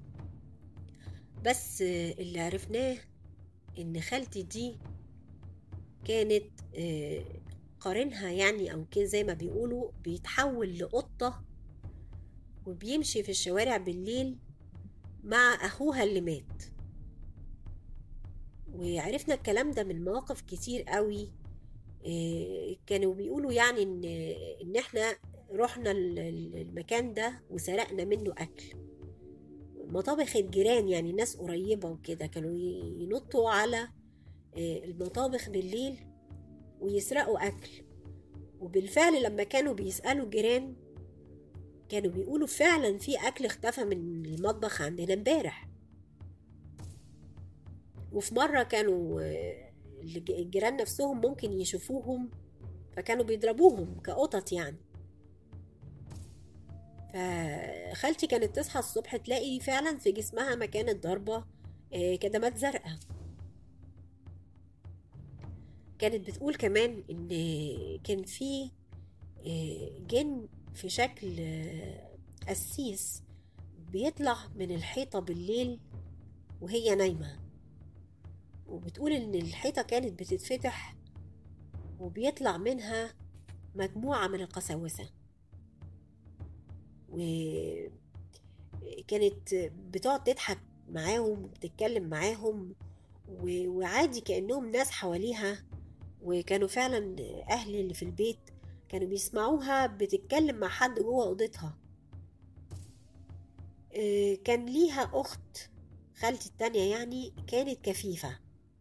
B: بس آه، اللي عرفناه إن خالتي دي كانت آه، قارنها يعني أو كده زي ما بيقولوا بيتحول لقطة وبيمشي في الشوارع بالليل مع أخوها اللي مات وعرفنا الكلام ده من مواقف كتير قوي إيه، كانوا بيقولوا يعني إن إن إحنا رحنا ال- ال- المكان ده وسرقنا منه أكل مطابخ الجيران يعني ناس قريبة وكده كانوا ي- ينطوا على إيه، المطابخ بالليل ويسرقوا أكل وبالفعل لما كانوا بيسألوا الجيران كانوا بيقولوا فعلا في أكل اختفى من المطبخ عندنا امبارح وفي مرة كانوا آه، الج- الجيران نفسهم ممكن يشوفوهم فكانوا بيضربوهم كقطط يعني فخالتي كانت تصحى الصبح تلاقي فعلا في جسمها مكان الضربة آه، كدمات زرقاء كانت بتقول كمان ان كان في آه، جن في شكل آه، قسيس بيطلع من الحيطة بالليل وهي نايمة وبتقول إن الحيطة كانت بتتفتح وبيطلع منها مجموعة من القساوسة وكانت بتقعد تضحك معاهم وبتتكلم معاهم و- وعادي كأنهم ناس حواليها وكانوا فعلا أهل اللي في البيت كانوا بيسمعوها بتتكلم مع حد جوه أوضتها آه، كان ليها أخت خالتي التانية يعني كانت كفيفة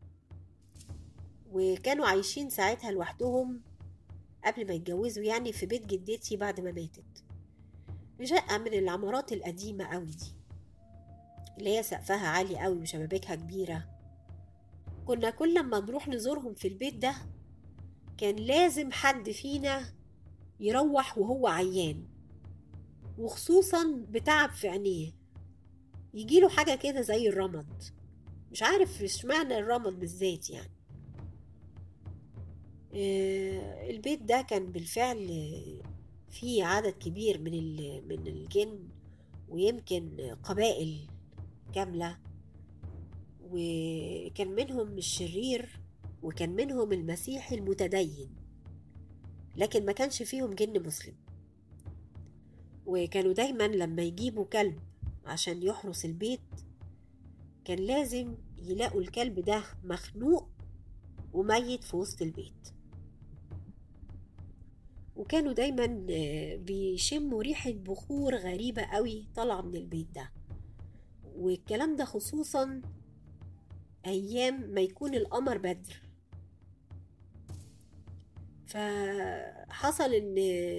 B: وكانوا عايشين ساعتها لوحدهم قبل ما يتجوزوا يعني في بيت جدتي بعد ما ماتت في شقة من العمارات القديمة قوي دي اللي هي سقفها عالي قوي وشبابيكها كبيرة كنا كل ما نروح نزورهم في البيت ده كان لازم حد فينا يروح وهو عيان وخصوصا بتعب في عينيه يجيله حاجة كده زي الرمد مش عارف اشمعنى الرمد بالذات يعني آه، البيت ده كان بالفعل آه، فيه عدد كبير من ال- من الجن ويمكن قبائل كاملة وكان منهم الشرير وكان منهم المسيحي المتدين لكن ما كانش فيهم جن مسلم وكانوا دايما لما يجيبوا كلب عشان يحرس البيت كان لازم يلاقوا الكلب ده مخنوق وميت في وسط البيت وكانوا دايما آه، بيشموا ريحة بخور غريبة قوي طالعة من البيت ده والكلام ده خصوصا أيام ما يكون القمر بدر فحصل إن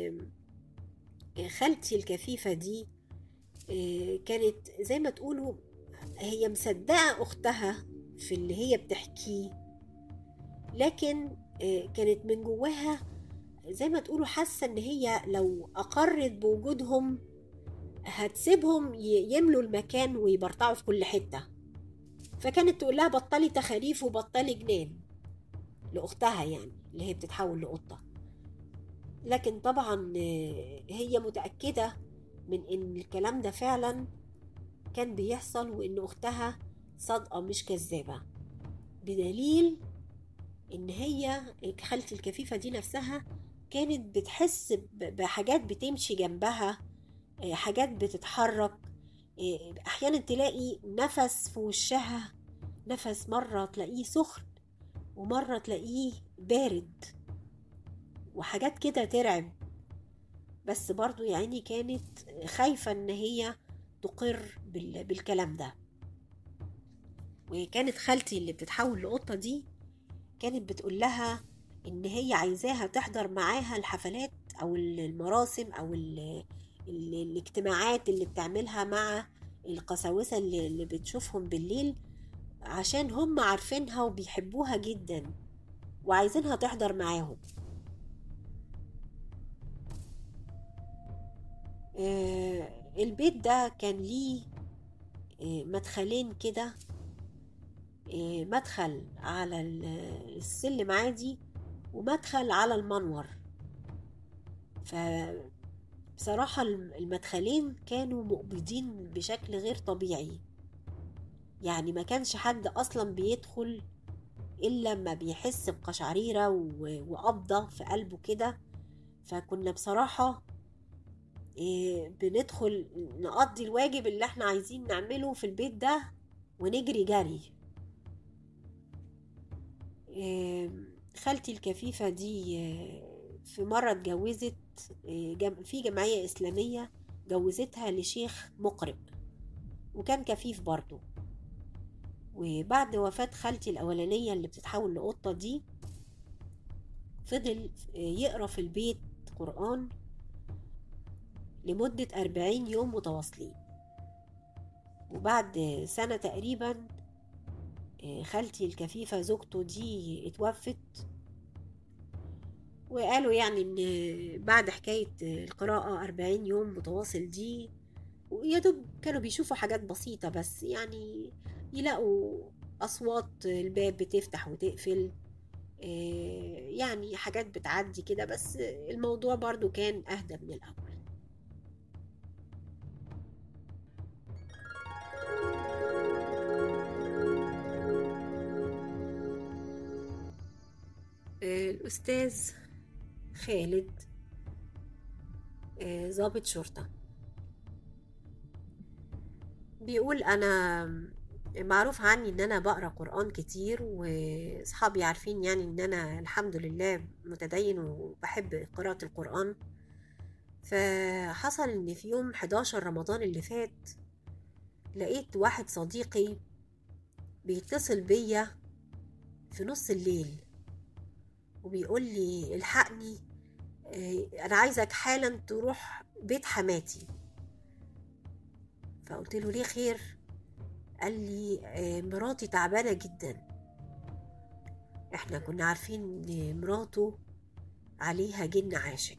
B: خالتي الكفيفة دي آه، كانت زي ما تقولوا هي مصدقة أختها في اللي هي بتحكيه لكن آه، كانت من جواها زي ما تقولوا حاسة إن هي لو أقرت بوجودهم هتسيبهم ي- يملوا المكان ويبرطعوا في كل حتة فكانت تقول لها بطلي تخاريف وبطلي جنان لأختها يعني اللي هي بتتحول لقطة لكن طبعا آه، هي متأكدة من إن الكلام ده فعلا كان بيحصل وإن أختها صادقة مش كذابة بدليل إن هي خالتي الكفيفة دي نفسها كانت بتحس ب- بحاجات بتمشي جنبها آه، حاجات بتتحرك آه، أحيانا تلاقي نفس في وشها نفس مرة تلاقيه سخن ومرة تلاقيه بارد وحاجات كده ترعب بس برضو يعني كانت خايفة ان هي تقر بال- بالكلام ده وكانت خالتي اللي بتتحول لقطة دي كانت بتقول لها ان هي عايزاها تحضر معاها الحفلات او المراسم او ال ال الاجتماعات اللي بتعملها مع القساوسة اللي, اللي بتشوفهم بالليل عشان هم عارفينها وبيحبوها جدا وعايزينها تحضر معاهم آه، البيت ده كان ليه آه، مدخلين كده آه، مدخل على ال- السلم عادي ومدخل على المنور فبصراحة الم- المدخلين كانوا مقبضين بشكل غير طبيعي يعني ما كانش حد أصلا بيدخل إلا لما بيحس بقشعريرة و- وقبضة في قلبه كده فكنا بصراحة إيه، بندخل نقضي الواجب اللي احنا عايزين نعمله في البيت ده ونجري جري إيه، خالتي الكفيفة دي إيه، في مرة اتجوزت إيه، جم- في جمعية إسلامية جوزتها لشيخ مقرئ وكان كفيف برضه وبعد وفاة خالتي الأولانية اللي بتتحول لقطة دي فضل يقرا في البيت قرآن لمدة أربعين يوم متواصلين وبعد سنة تقريبا آه، خالتي الكفيفة زوجته دي اتوفت وقالوا يعني ان بعد حكاية القراءة أربعين يوم متواصل دي ويا دوب كانوا بيشوفوا حاجات بسيطة بس يعني يلاقوا أصوات الباب بتفتح وتقفل آه، يعني حاجات بتعدي كده بس الموضوع برضو كان أهدى من الأول آه، الأستاذ خالد آه، ضابط شرطة بيقول أنا معروف عني إن أنا بقرأ قرآن كتير وأصحابي عارفين يعني إن أنا الحمد لله متدين وبحب قراءة القرآن فحصل إن في يوم 11 رمضان اللي فات لقيت واحد صديقي بيتصل بيا في نص الليل وبيقول لي الحقني آه، انا عايزك حالا تروح بيت حماتي فقلت له ليه خير قال لي آه، مراتي تعبانه جدا احنا كنا عارفين ان مراته عليها جن عاشق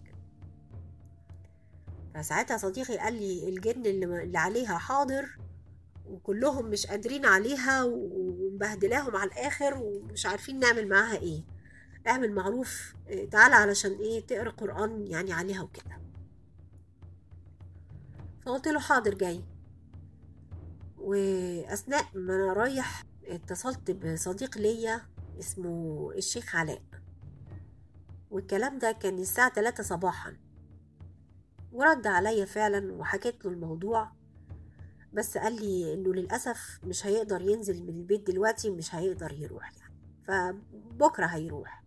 B: فساعتها صديقي قال لي الجن اللي اللي عليها حاضر وكلهم مش قادرين عليها ومبهدلاهم على الاخر ومش عارفين نعمل معاها ايه اعمل معروف إيه، تعالى علشان ايه تقرا قران يعني عليها وكده فقلت له حاضر جاي واثناء ما انا رايح اتصلت بصديق ليا اسمه الشيخ علاء والكلام ده كان الساعة 3 صباحا ورد عليا فعلا وحكيت له الموضوع بس قال لي انه للأسف مش هيقدر ينزل من البيت دلوقتي مش هيقدر يروح يعني فبكرة هيروح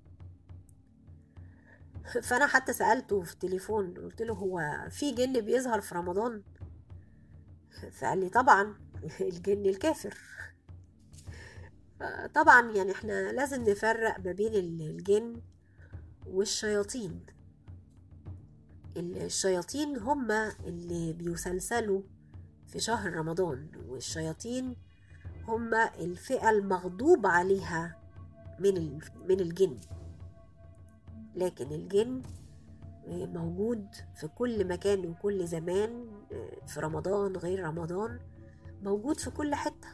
B: فانا حتى سالته في التليفون قلت له هو في جن بيظهر في رمضان فقال لي طبعا الجن الكافر طبعا يعني احنا لازم نفرق ما بين الجن والشياطين الشياطين هما اللي بيسلسلوا في شهر رمضان والشياطين هما الفئة المغضوب عليها من من الجن لكن الجن موجود في كل مكان وكل زمان في رمضان غير رمضان موجود في كل حتة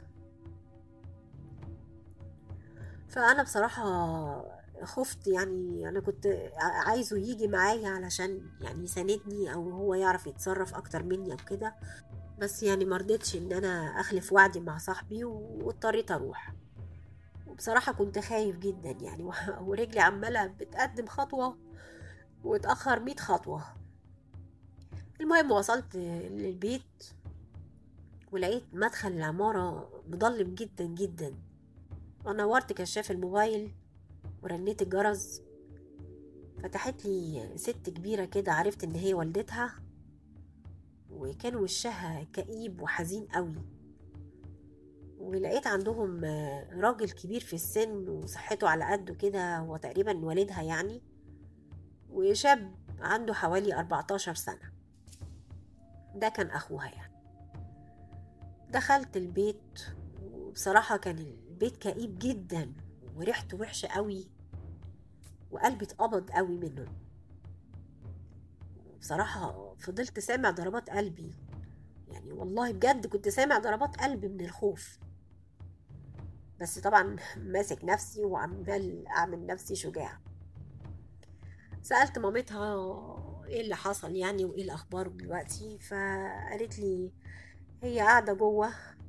B: فأنا بصراحة خفت يعني أنا كنت عايزه يجي معايا علشان يعني يساندني أو هو يعرف يتصرف أكتر مني أو كده بس يعني مرضتش إن أنا أخلف وعدي مع صاحبي واضطريت أروح وبصراحة كنت خايف جدا يعني ورجلي عمالة بتقدم خطوة وتأخر مية خطوة المهم وصلت للبيت ولقيت مدخل العمارة مضلم جدا جدا ونورت كشاف الموبايل ورنيت الجرس فتحت لي ست كبيرة كده عرفت ان هي والدتها وكان وشها كئيب وحزين قوي ولقيت عندهم راجل كبير في السن وصحته على قده كده هو تقريبا والدها يعني وشاب عنده حوالي 14 سنة ده كان أخوها يعني دخلت البيت وبصراحة كان البيت كئيب جدا وريحته وحشة قوي وقلبي اتقبض قوي منه بصراحة فضلت سامع ضربات قلبي يعني والله بجد كنت سامع ضربات قلبي من الخوف بس طبعا ماسك نفسي وعمال أعمل نفسي شجاع سألت مامتها ايه اللي حصل يعني وايه الأخبار دلوقتي فقالت لي هي قاعدة جوه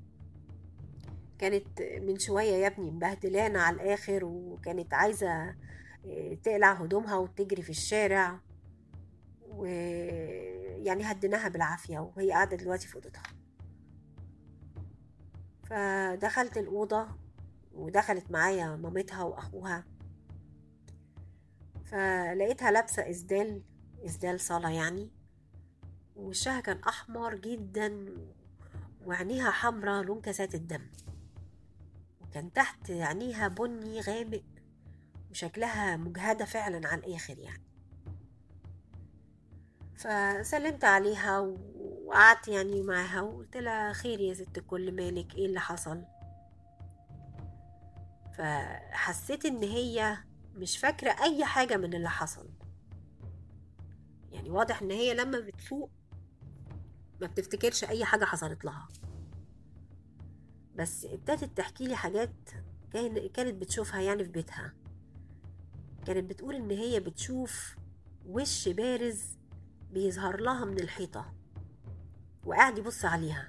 B: كانت من شوية يا ابني مبهدلانا على الآخر وكانت عايزة تقلع هدومها وتجري في الشارع ويعني هديناها بالعافية وهي قاعدة دلوقتي في أوضتها فدخلت الأوضة ودخلت معايا مامتها وأخوها فلقيتها لابسة إسدال إسدال صلاة يعني وشها كان أحمر جدا وعينيها حمرا لون كاسات الدم وكان تحت عينيها بني غامق وشكلها مجهدة فعلا على الآخر يعني فسلمت عليها وقعدت يعني معاها وقلت لها خير يا ست الكل مالك ايه اللي حصل فحسيت ان هي مش فاكرة اي حاجة من اللي حصل يعني واضح ان هي لما بتفوق ما بتفتكرش اي حاجة حصلت لها بس ابتدت تحكي لي حاجات كانت بتشوفها يعني في بيتها كانت بتقول ان هي بتشوف وش بارز بيظهر لها من الحيطة وقاعد يبص عليها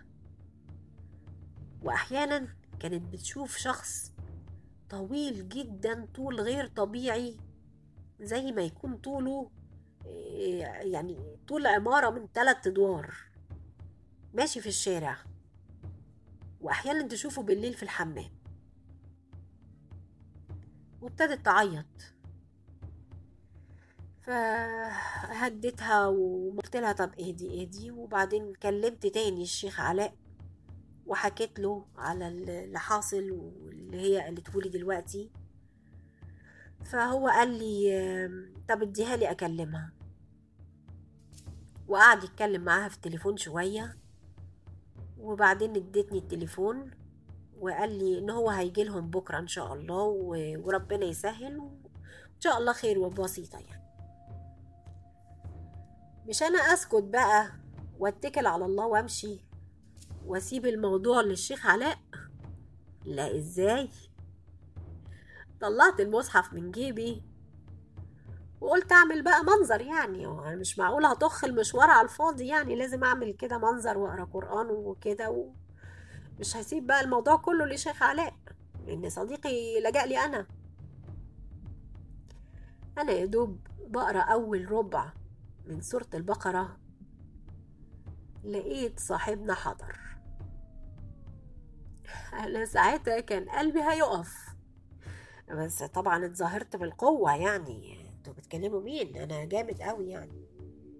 B: وأحيانا كانت بتشوف شخص طويل جدا طول غير طبيعي زي ما يكون طوله يعني طول عمارة من ثلاث أدوار ماشي في الشارع وأحيانا تشوفه بالليل في الحمام وابتدت تعيط فهديتها وقلت لها طب اهدي اهدي وبعدين كلمت تاني الشيخ علاء وحكيت له على اللي حاصل واللي هي قالته لي دلوقتي فهو قال لي طب اديها لي اكلمها وقعد يتكلم معاها في التليفون شويه وبعدين ادتني التليفون وقال لي ان هو هيجي لهم بكره ان شاء الله وربنا يسهل وان شاء الله خير وبسيطه يعني مش انا اسكت بقى واتكل على الله وامشي واسيب الموضوع للشيخ علاء لا ازاي طلعت المصحف من جيبي وقلت اعمل بقى منظر يعني مش معقول هطخ المشوار على الفاضي يعني لازم اعمل كده منظر واقرا قران وكده و... مش هسيب بقى الموضوع كله لشيخ علاء لان صديقي لجأ لي انا انا يا دوب بقرا اول ربع من سورة البقرة لقيت صاحبنا حضر أنا ساعتها كان قلبي هيقف بس طبعا اتظاهرت بالقوة يعني انتوا بتكلموا مين أنا جامد قوي يعني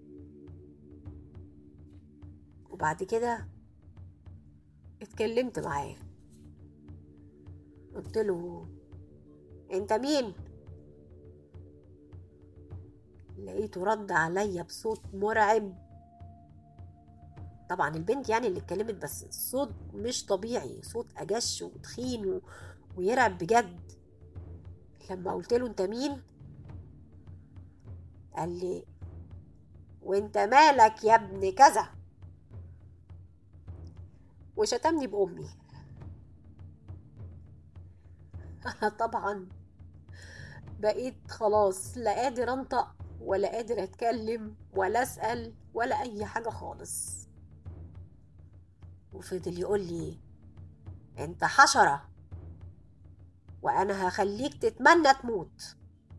B: وبعد كده اتكلمت معاه قلت له انت مين لقيته رد عليا بصوت مرعب طبعا البنت يعني اللي اتكلمت بس الصوت مش طبيعي صوت اجش وتخين و... ويرعب بجد لما قلت له انت مين قال لي وانت مالك يا ابن كذا وشتمني بامي انا طبعا بقيت خلاص لا قادر انطق ولا قادر اتكلم ولا اسال ولا اي حاجه خالص وفضل يقول لي انت حشره وانا هخليك تتمنى تموت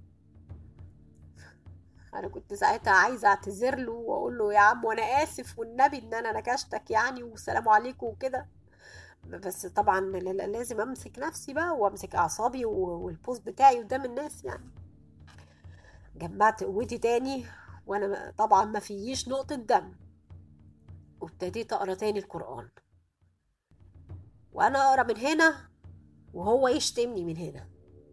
B: انا كنت ساعتها عايزه اعتذر له واقول له يا عم وانا اسف والنبي ان انا نكشتك يعني والسلام عليكم وكده بس طبعا لازم امسك نفسي بقى وامسك اعصابي والبوز بتاعي قدام الناس يعني جمعت قوتي تاني وانا طبعا ما فيش نقطة دم وابتديت اقرا تاني القرآن وانا اقرا من هنا وهو يشتمني من هنا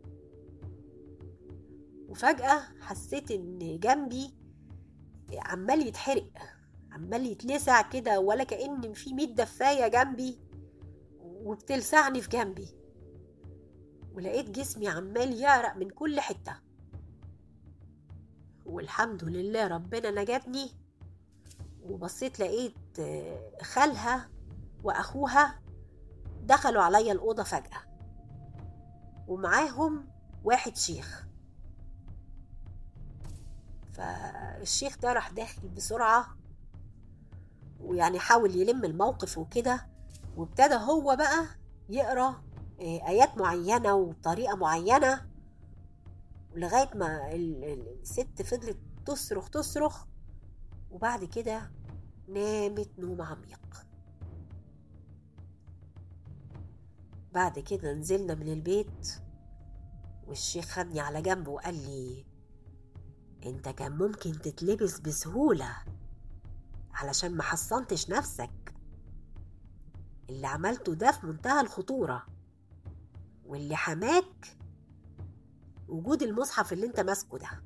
B: وفجأة حسيت ان جنبي عمال يتحرق عمال يتلسع كده ولا كأن في مية دفاية جنبي وبتلسعني في جنبي ولقيت جسمي عمال يعرق من كل حتة والحمد لله ربنا نجدني وبصيت لقيت آه، خالها وأخوها دخلوا عليا الأوضة فجأة ومعاهم واحد شيخ فالشيخ ده راح داخل بسرعة ويعني حاول يلم الموقف وكده وابتدى هو بقى يقرا آه، آيات معينة وبطريقة معينة لغاية ما ال- ال- الست فضلت تصرخ تصرخ وبعد كده نامت نوم عميق بعد كده نزلنا من البيت والشيخ خدني على جنب وقال لي انت كان ممكن تتلبس بسهولة علشان ما حصنتش نفسك اللي عملته ده في منتهى الخطورة واللي حماك وجود المصحف اللي انت ماسكه ده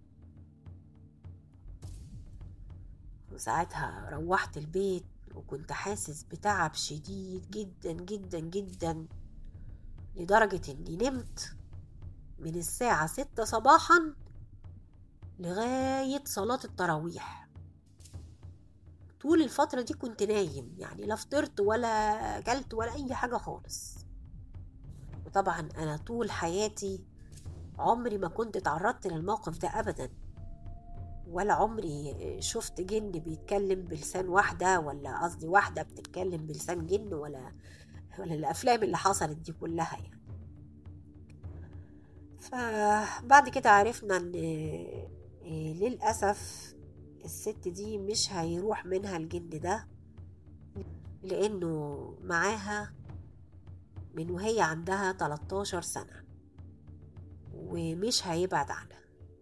B: وساعتها روحت البيت وكنت حاسس بتعب شديد جدا جدا جدا لدرجة اني نمت من الساعة ستة صباحا لغاية صلاة التراويح طول الفترة دي كنت نايم يعني لا فطرت ولا أكلت ولا أي حاجة خالص وطبعا أنا طول حياتي عمري ما كنت تعرضت للموقف ده أبدا ولا عمري شفت جن بيتكلم بلسان واحدة ولا قصدي واحدة بتتكلم بلسان جن ولا ولا الأفلام اللي حصلت دي كلها يعني فبعد كده عرفنا ان إيه، للأسف الست دي مش هيروح منها الجن ده لأنه معاها من وهي عندها 13 سنة ومش هيبعد عنها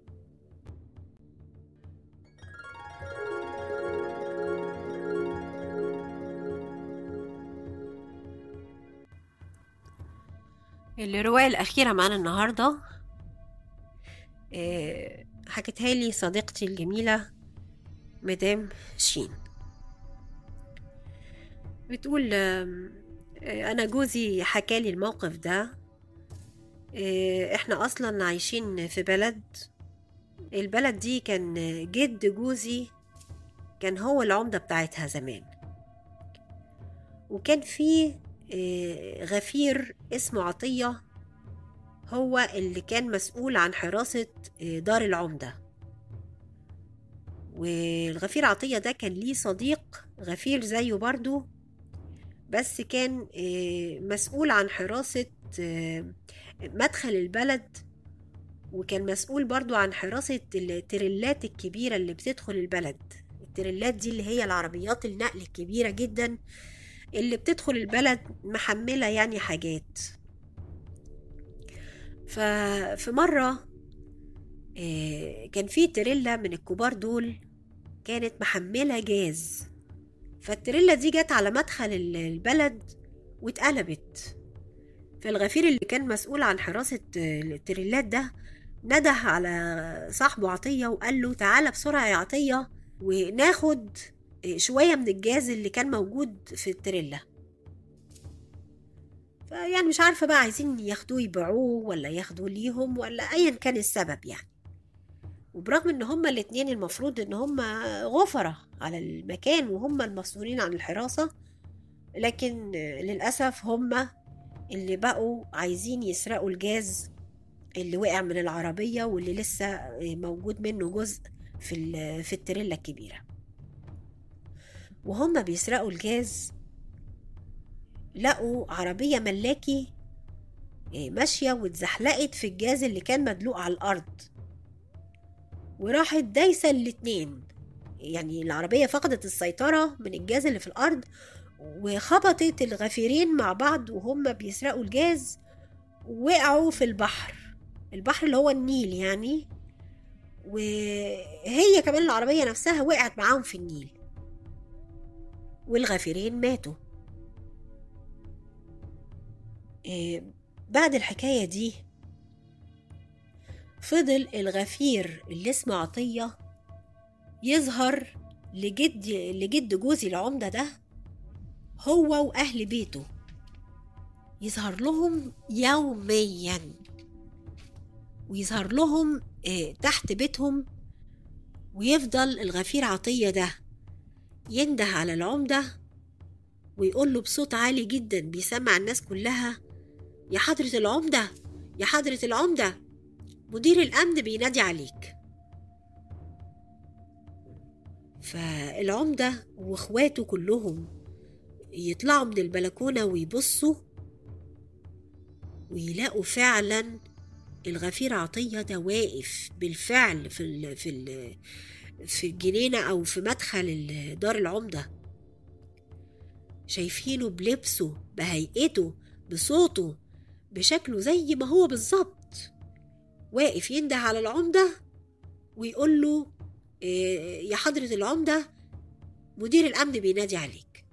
A: الرواية الأخيرة معانا النهاردة آه، حكتها لي صديقتي الجميلة مدام شين بتقول آم، آه، أنا جوزي حكالي الموقف ده آه، إحنا أصلا عايشين في بلد البلد دي كان جد جوزي كان هو العمدة بتاعتها زمان وكان في آه، غفير اسمه عطية هو اللي كان مسؤول عن حراسة آه، دار العمدة والغفير عطية ده كان ليه صديق غفير زيه برضو بس كان آه، مسؤول عن حراسة آه، مدخل البلد وكان مسؤول برضو عن حراسة التريلات الكبيرة اللي بتدخل البلد التريلات دي اللي هي العربيات النقل الكبيرة جدا اللي بتدخل البلد محملة يعني حاجات ففي مرة آه، كان في تريلا من الكبار دول كانت محملة جاز فالتريلا دي جت على مدخل ال- البلد واتقلبت فالغفير اللي كان مسؤول عن حراسة التريلات ده نده على صاحبه عطية وقال له تعالى بسرعة يا عطية وناخد شوية من الجاز اللي كان موجود في التريلا فيعني مش عارفة بقى عايزين ياخدوه يبيعوه ولا ياخدوه ليهم ولا أيا كان السبب يعني وبرغم ان هما الاتنين المفروض ان هما غفرة على المكان وهما المسؤولين عن الحراسة لكن للأسف هما اللي بقوا عايزين يسرقوا الجاز اللي وقع من العربية واللي لسه موجود منه جزء في ال- في التريلا الكبيرة وهم بيسرقوا الجاز لقوا عربية ملاكي ماشية واتزحلقت في الجاز اللي كان مدلوق على الأرض وراحت دايسة الاتنين يعني العربية فقدت السيطرة من الجاز اللي في الأرض وخبطت الغفيرين مع بعض وهم بيسرقوا الجاز وقعوا في البحر البحر اللي هو النيل يعني وهي كمان العربية نفسها وقعت معاهم في النيل والغفيرين ماتوا إيه، بعد الحكاية دي فضل الغفير اللي اسمه عطية يظهر لجد لجد جوزي العمدة ده هو وأهل بيته يظهر لهم يوميا ويظهر لهم آه، تحت بيتهم ويفضل الغفير عطية ده
B: ينده على العمدة ويقول له بصوت عالي جدا بيسمع الناس كلها يا حضرة العمدة يا حضرة العمدة مدير الأمن بينادي عليك فالعمدة واخواته كلهم يطلعوا من البلكونة ويبصوا ويلاقوا فعلا الغفير عطية ده واقف بالفعل في ال في ال في الجنينة أو في مدخل دار العمدة شايفينه بلبسه بهيئته بصوته بشكله زي ما هو بالظبط واقف ينده على العمدة ويقول له إيه يا حضرة العمدة مدير الأمن بينادي عليك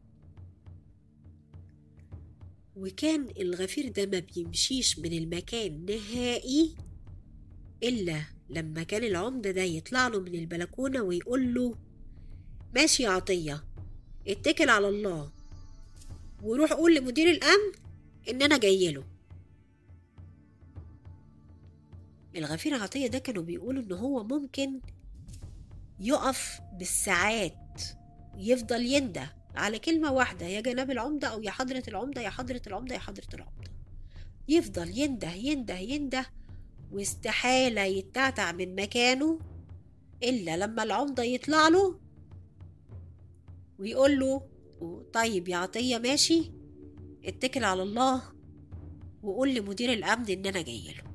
B: وكان الغفير ده ما بيمشيش من المكان نهائي إلا لما كان العمدة ده يطلع له من البلكونة ويقول له ماشي يا عطية اتكل على الله وروح قول لمدير الأمن إن أنا جاي له الغفير عطية ده كانوا بيقولوا إن هو ممكن يقف بالساعات يفضل ينده على كلمة واحدة يا جناب العمدة أو يا حضرة العمدة يا حضرة العمدة يا حضرة العمدة يفضل ينده ينده ينده واستحالة يتعتع من مكانه إلا لما العمدة يطلع له ويقول له طيب يا عطية ماشي اتكل على الله وقول لمدير الأمن إن أنا جاي له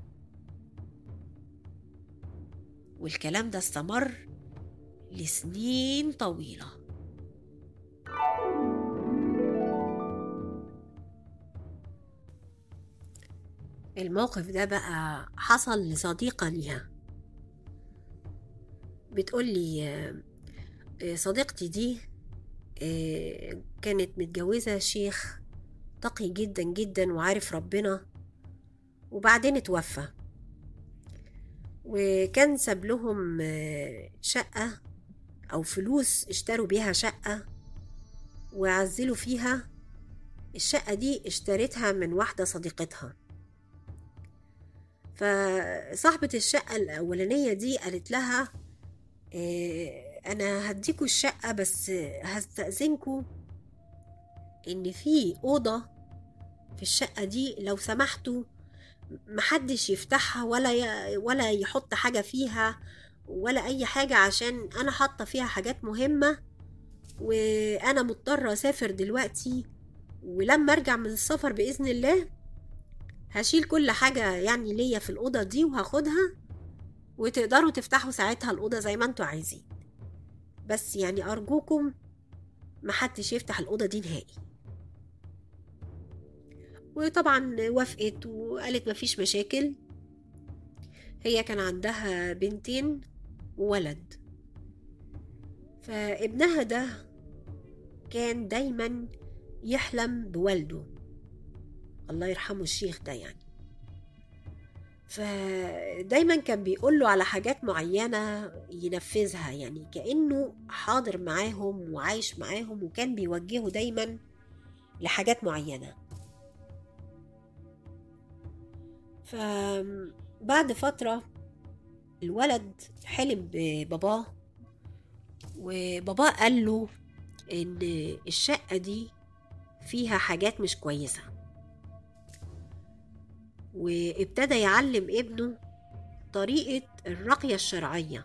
B: والكلام ده استمر لسنين طويله الموقف ده بقى حصل لصديقة ليها بتقولي صديقتي دي كانت متجوزة شيخ تقي جدا جدا وعارف ربنا وبعدين اتوفى وكان ساب لهم شقة أو فلوس اشتروا بيها شقة وعزلوا فيها الشقة دي اشتريتها من واحدة صديقتها فصاحبة الشقة الأولانية دي قالت لها إيه أنا هديكوا الشقة بس هستأذنكوا إن في أوضة في الشقة دي لو سمحتوا محدش يفتحها ولا ي... ولا يحط حاجة فيها ولا أي حاجة عشان أنا حاطة فيها حاجات مهمة وأنا مضطرة أسافر دلوقتي ولما أرجع من السفر بإذن الله هشيل كل حاجة يعني ليا في الأوضة دي وهاخدها وتقدروا تفتحوا ساعتها الأوضة زي ما انتوا عايزين بس يعني أرجوكم محدش يفتح الأوضة دي نهائي وطبعا وافقت وقالت مفيش مشاكل هي كان عندها بنتين وولد فابنها ده كان دايما يحلم بوالده الله يرحمه الشيخ ده يعني فدايما كان بيقول له على حاجات معينة ينفذها يعني كأنه حاضر معاهم وعايش معاهم وكان بيوجهه دايما لحاجات معينة فبعد فترة الولد حلم بباباه وباباه قال له إن الشقة دي فيها حاجات مش كويسة وابتدى يعلم ابنه طريقة الرقية الشرعية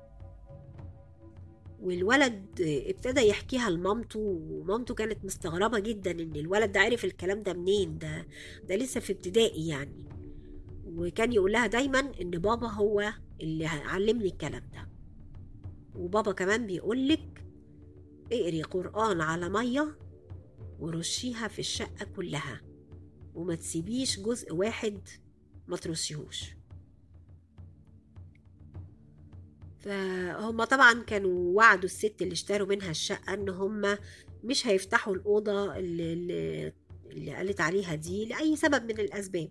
B: والولد ابتدى يحكيها لمامته ومامته كانت مستغربة جدا ان الولد ده عرف الكلام ده منين ده ده لسه في ابتدائي يعني وكان يقول لها دايما ان بابا هو اللي علمني الكلام ده وبابا كمان بيقولك اقري قرآن على مية ورشيها في الشقة كلها وما تسيبيش جزء واحد ما ترشيهوش فهم طبعا كانوا وعدوا الست اللي اشتروا منها الشقة ان هم مش هيفتحوا الأوضة اللي, اللي, اللي قالت عليها دي لأي سبب من الأسباب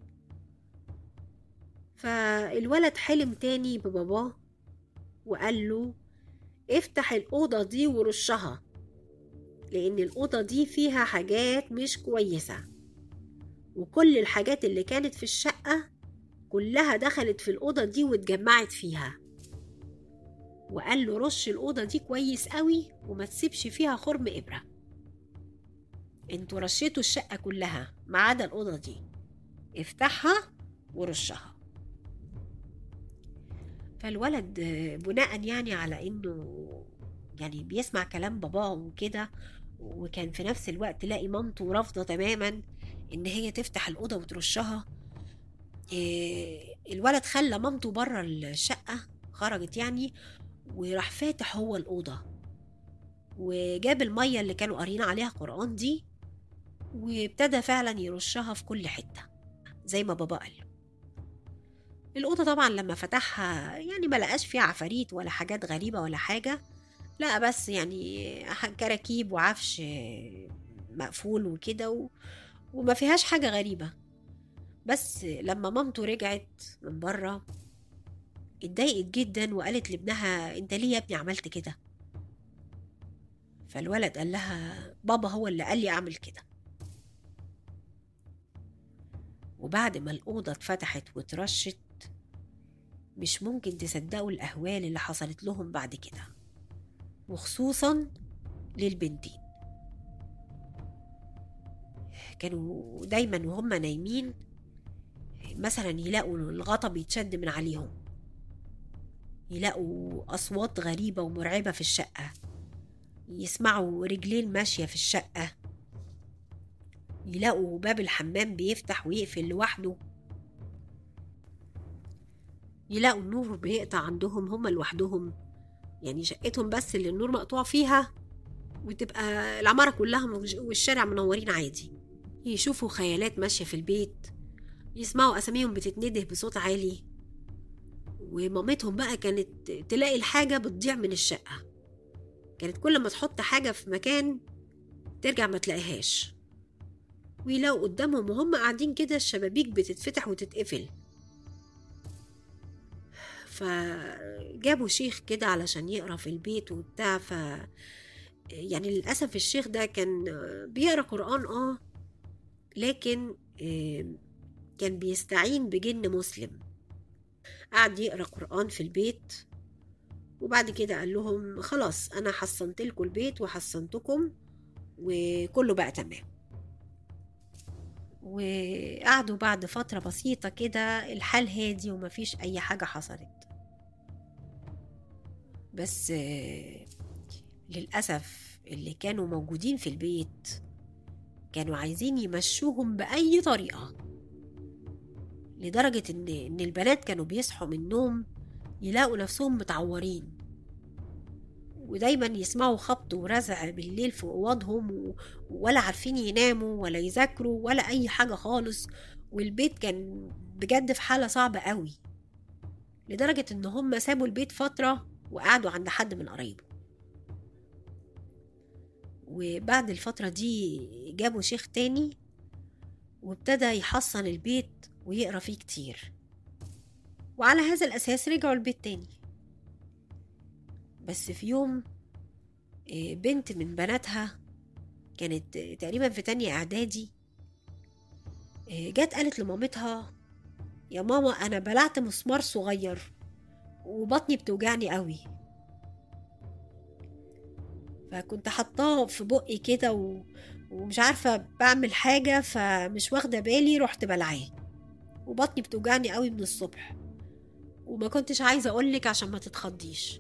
B: فالولد حلم تاني بباباه وقال له افتح الأوضة دي ورشها لأن الأوضة دي فيها حاجات مش كويسة وكل الحاجات اللي كانت في الشقة كلها دخلت في الأوضة دي واتجمعت فيها وقال له رش الأوضة دي كويس قوي وما تسيبش فيها خرم إبرة انتوا رشيتوا الشقة كلها ما عدا الأوضة دي افتحها ورشها فالولد بناء يعني على انه يعني بيسمع كلام باباه وكده وكان في نفس الوقت لاقي مامته رافضه تماما ان هي تفتح الاوضه وترشها إيه، الولد خلى مامته بره الشقه خرجت يعني وراح فاتح هو الاوضه وجاب الميه اللي كانوا قارين عليها قران دي وابتدى فعلا يرشها في كل حته زي ما بابا قال له الأوضة طبعا لما فتحها يعني ما لقاش فيها عفاريت ولا حاجات غريبة ولا حاجة لا بس يعني كراكيب وعفش مقفول وكده و... وما فيهاش حاجة غريبة بس لما مامته رجعت من بره اتضايقت جدا وقالت لابنها انت ليه يا ابني عملت كده فالولد قال لها بابا هو اللي قال لي اعمل كده وبعد ما الأوضة اتفتحت واترشت مش ممكن تصدقوا الأهوال اللي حصلت لهم بعد كده وخصوصا للبنتين كانوا دايما وهم نايمين مثلا يلاقوا الغطا بيتشد من عليهم يلاقوا أصوات غريبة ومرعبة في الشقة يسمعوا رجلين ماشية في الشقة يلاقوا باب الحمام بيفتح ويقفل لوحده يلاقوا النور بيقطع عندهم هما لوحدهم يعني شقتهم بس اللي النور مقطوع فيها وتبقى العمارة كلها والشارع منورين عادي يشوفوا خيالات ماشية في البيت يسمعوا أساميهم بتتنده بصوت عالي ومامتهم بقى كانت تلاقي الحاجة بتضيع من الشقة كانت كل ما تحط حاجة في مكان ترجع ما تلاقيهاش ويلاقوا قدامهم وهم قاعدين كده الشبابيك بتتفتح وتتقفل فجابوا شيخ كده علشان يقرا في البيت وبتاع ف يعني للأسف الشيخ ده كان بيقرا قرآن اه لكن كان بيستعين بجن مسلم قعد يقرا قرآن في البيت وبعد كده قال لهم خلاص أنا حصنت لكم البيت وحصنتكم وكله بقى تمام وقعدوا بعد فترة بسيطة كده الحال هادي ومفيش أي حاجة حصلت بس للأسف اللي كانوا موجودين في البيت كانوا عايزين يمشوهم بأي طريقة لدرجة إن إن البنات كانوا بيصحوا من النوم يلاقوا نفسهم متعورين ودايما يسمعوا خبط ورزع بالليل في أوضهم ولا عارفين يناموا ولا يذاكروا ولا أي حاجة خالص والبيت كان بجد في حالة صعبة قوي لدرجة إن هم سابوا البيت فترة وقعدوا عند حد من قرايبه وبعد الفترة دي جابوا شيخ تاني وابتدى يحصن البيت ويقرا فيه كتير وعلى هذا الأساس رجعوا البيت تاني بس في يوم بنت من بناتها كانت تقريبا في تانية إعدادي جت قالت لمامتها يا ماما أنا بلعت مسمار صغير وبطني بتوجعني قوي فكنت حطاه في بقي كده و... ومش عارفة بعمل حاجة فمش واخدة بالي رحت بلعاه وبطني بتوجعني قوي من الصبح وما كنتش عايزة أقولك عشان ما تتخضيش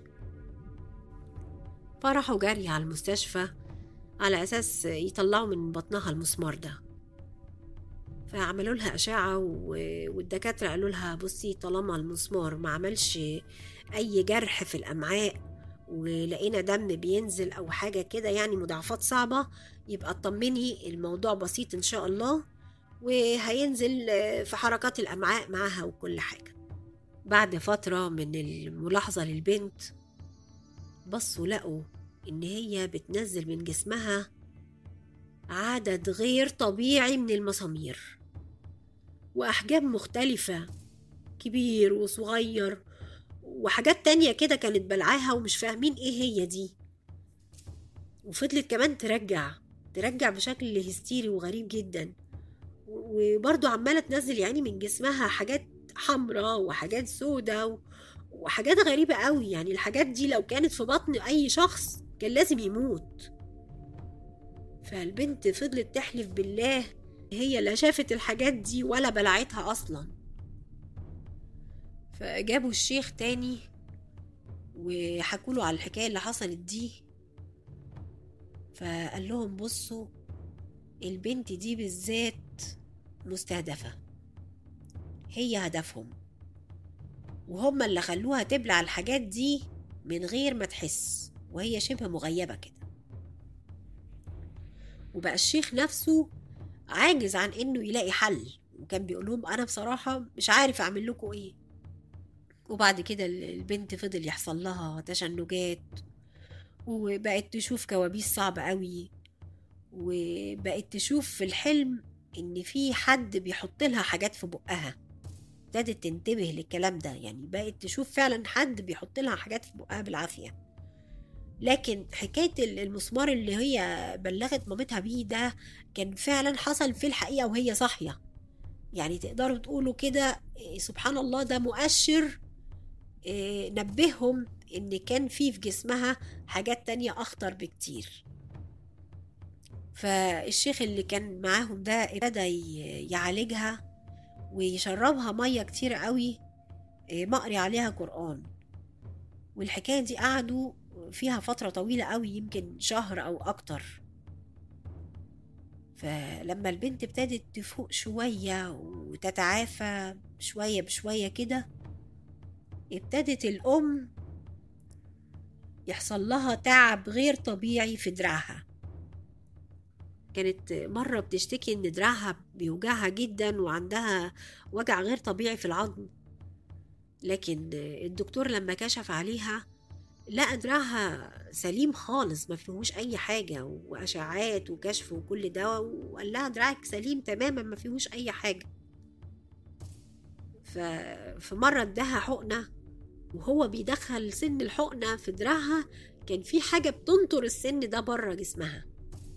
B: فراحوا جري على المستشفى على أساس يطلعوا من بطنها المسمار ده فعملوا لها أشعة والدكاترة قالوا لها بصي طالما المسمار ما عملش أي جرح في الأمعاء ولقينا دم بينزل أو حاجة كده يعني مضاعفات صعبة يبقى اطمني الموضوع بسيط إن شاء الله وهينزل في حركات الأمعاء معاها وكل حاجة بعد فترة من الملاحظة للبنت بصوا لقوا إن هي بتنزل من جسمها عدد غير طبيعي من المسامير وأحجام مختلفة كبير وصغير وحاجات تانية كده كانت بلعاها ومش فاهمين ايه هي دي وفضلت كمان ترجع ترجع بشكل هستيري وغريب جدا وبرضه عمالة تنزل يعني من جسمها حاجات حمراء وحاجات سودة وحاجات غريبة قوي يعني الحاجات دي لو كانت في بطن أي شخص كان لازم يموت فالبنت فضلت تحلف بالله هي لا شافت الحاجات دي ولا بلعتها أصلا فجابوا الشيخ تاني وحكوا له على الحكاية اللي حصلت دي فقال لهم بصوا البنت دي بالذات مستهدفة هي هدفهم وهم اللي خلوها تبلع الحاجات دي من غير ما تحس وهي شبه مغيبة كده وبقى الشيخ نفسه عاجز عن انه يلاقي حل وكان بيقول لهم انا بصراحة مش عارف اعمل لكم ايه وبعد كده البنت فضل يحصل لها تشنجات وبقت تشوف كوابيس صعبة قوي وبقت تشوف في الحلم ان في حد بيحط لها حاجات في بقها ابتدت تنتبه للكلام ده يعني بقت تشوف فعلا حد بيحط لها حاجات في بقها بالعافيه لكن حكايه المسمار اللي هي بلغت مامتها بيه ده كان فعلا حصل في الحقيقه وهي صاحيه يعني تقدروا تقولوا كده سبحان الله ده مؤشر نبههم ان كان في في جسمها حاجات تانية اخطر بكتير فالشيخ اللي كان معاهم ده ابتدى يعالجها ويشربها ميه كتير قوي مقري عليها قرآن والحكاية دي قعدوا فيها فترة طويلة قوي يمكن شهر أو أكتر فلما البنت ابتدت تفوق شوية وتتعافى شوية بشوية كده ابتدت الأم يحصل لها تعب غير طبيعي في دراعها كانت مرة بتشتكي إن دراعها بيوجعها جدا وعندها وجع غير طبيعي في العظم لكن الدكتور لما كشف عليها لقى دراعها سليم خالص ما فيهوش أي حاجة وأشعات وكشف وكل ده وقال لها دراعك سليم تماما ما فيهوش أي حاجة ففي مرة اداها حقنة وهو بيدخل سن الحقنة في دراعها كان في حاجة بتنطر السن ده بره جسمها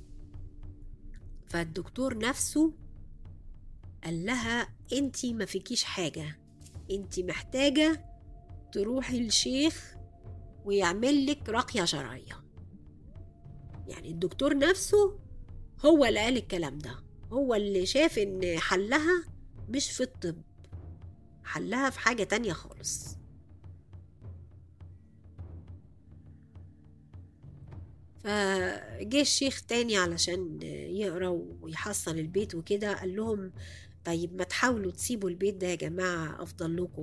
B: فالدكتور نفسه قال لها انتي ما فيكيش حاجة انتي محتاجة تروحي للشيخ ويعمل لك رقية شرعية يعني الدكتور نفسه هو اللي قال الكلام ده هو اللي شاف ان حلها مش في الطب حلها في حاجة تانية خالص فجه الشيخ تاني علشان يقرا ويحصن البيت وكده قال لهم طيب ما تحاولوا تسيبوا البيت ده يا جماعة أفضل لكم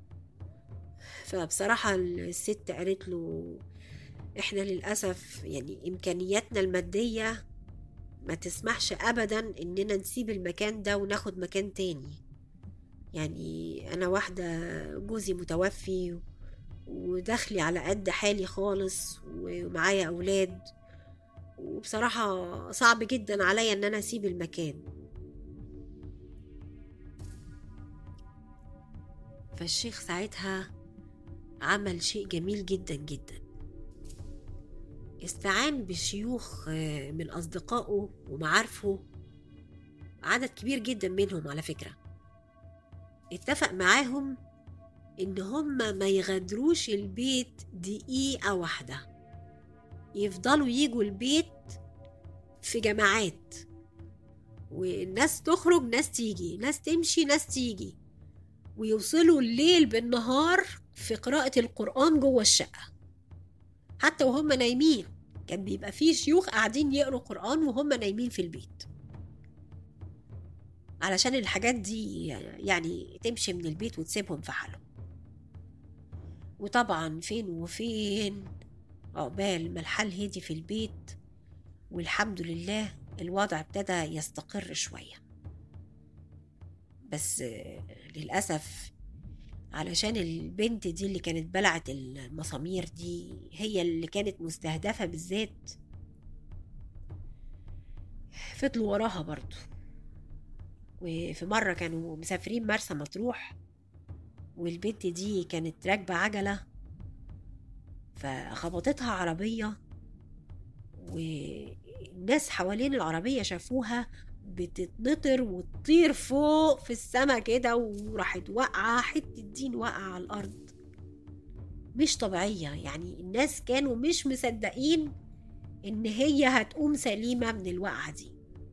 B: فبصراحة الست قالت له احنا للأسف يعني إمكانياتنا المادية ما تسمحش أبدا إننا نسيب المكان ده وناخد مكان تاني يعني أنا واحدة جوزي متوفي ودخلي على قد حالي خالص ومعايا أولاد وبصراحة صعب جدا عليا إن أنا أسيب المكان فالشيخ ساعتها عمل شيء جميل جدا جدا استعان بشيوخ من أصدقائه ومعارفه عدد كبير جدا منهم على فكرة اتفق معاهم إن هم ما يغادروش البيت دقيقة واحدة يفضلوا يجوا البيت في جماعات والناس تخرج ناس تيجي ناس تمشي ناس تيجي ويوصلوا الليل بالنهار في قراءة القرآن جوه الشقة حتى وهم نايمين كان بيبقى فيه شيوخ قاعدين يقروا قرآن وهم نايمين في البيت علشان الحاجات دي يعني تمشي من البيت وتسيبهم في حالهم وطبعا فين وفين عقبال ما الحال هدي في البيت والحمد لله الوضع ابتدى يستقر شوية بس للأسف علشان البنت دي اللي كانت بلعت المسامير دي هي اللي كانت مستهدفة بالذات فضلوا وراها برضو وفي مرة كانوا مسافرين مرسى مطروح والبنت دي كانت راكبة عجلة فخبطتها عربية والناس حوالين العربية شافوها بتتنطر وتطير فوق في السما كده وراحت واقعة حتة دين واقعة على الأرض مش طبيعية يعني الناس كانوا مش مصدقين إن هي هتقوم سليمة من الوقعة دي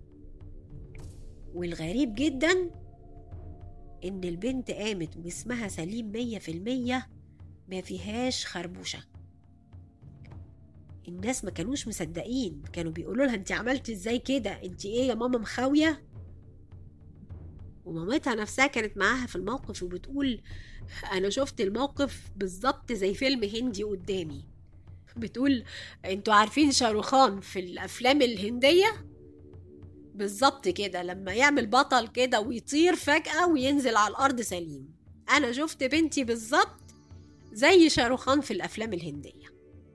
B: والغريب جدا إن البنت قامت وجسمها سليم مية في المية ما فيهاش خربوشة الناس ما كانوش مصدقين كانوا بيقولوا لها انت عملتي ازاي كده انت ايه يا ماما مخاوية ومامتها نفسها كانت معاها في الموقف وبتقول انا شفت الموقف بالظبط زي فيلم هندي قدامي بتقول انتوا عارفين شاروخان في الافلام الهندية بالظبط كده لما يعمل بطل كده ويطير فجأة وينزل على الأرض سليم أنا شفت بنتي بالظبط زي شاروخان في الأفلام الهندية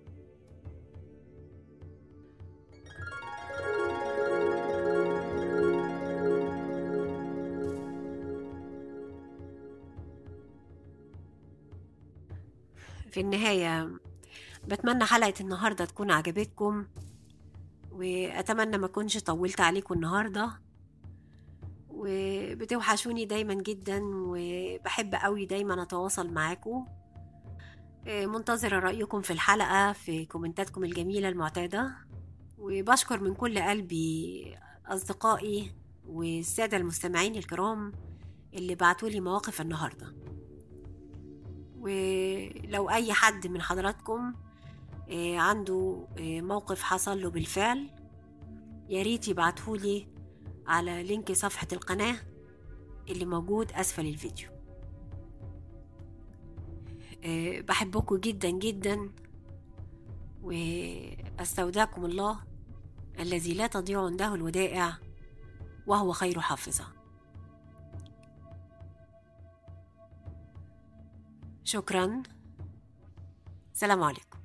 A: في النهاية بتمنى حلقة النهاردة تكون عجبتكم وأتمنى ما أكونش طولت عليكم النهاردة وبتوحشوني دايما جدا وبحب قوي دايما أتواصل معاكم منتظرة رأيكم في الحلقة في كومنتاتكم الجميلة المعتادة وبشكر من كل قلبي أصدقائي والسادة المستمعين الكرام اللي بعتولي مواقف النهارده ولو أي حد من حضراتكم عنده موقف حصل له بالفعل ياريت يبعتهولي على لينك صفحة القناة اللي موجود أسفل الفيديو بحبكم جدا جدا وأستودعكم الله الذي لا تضيع عنده الودائع وهو خير حافظه شكرا سلام عليكم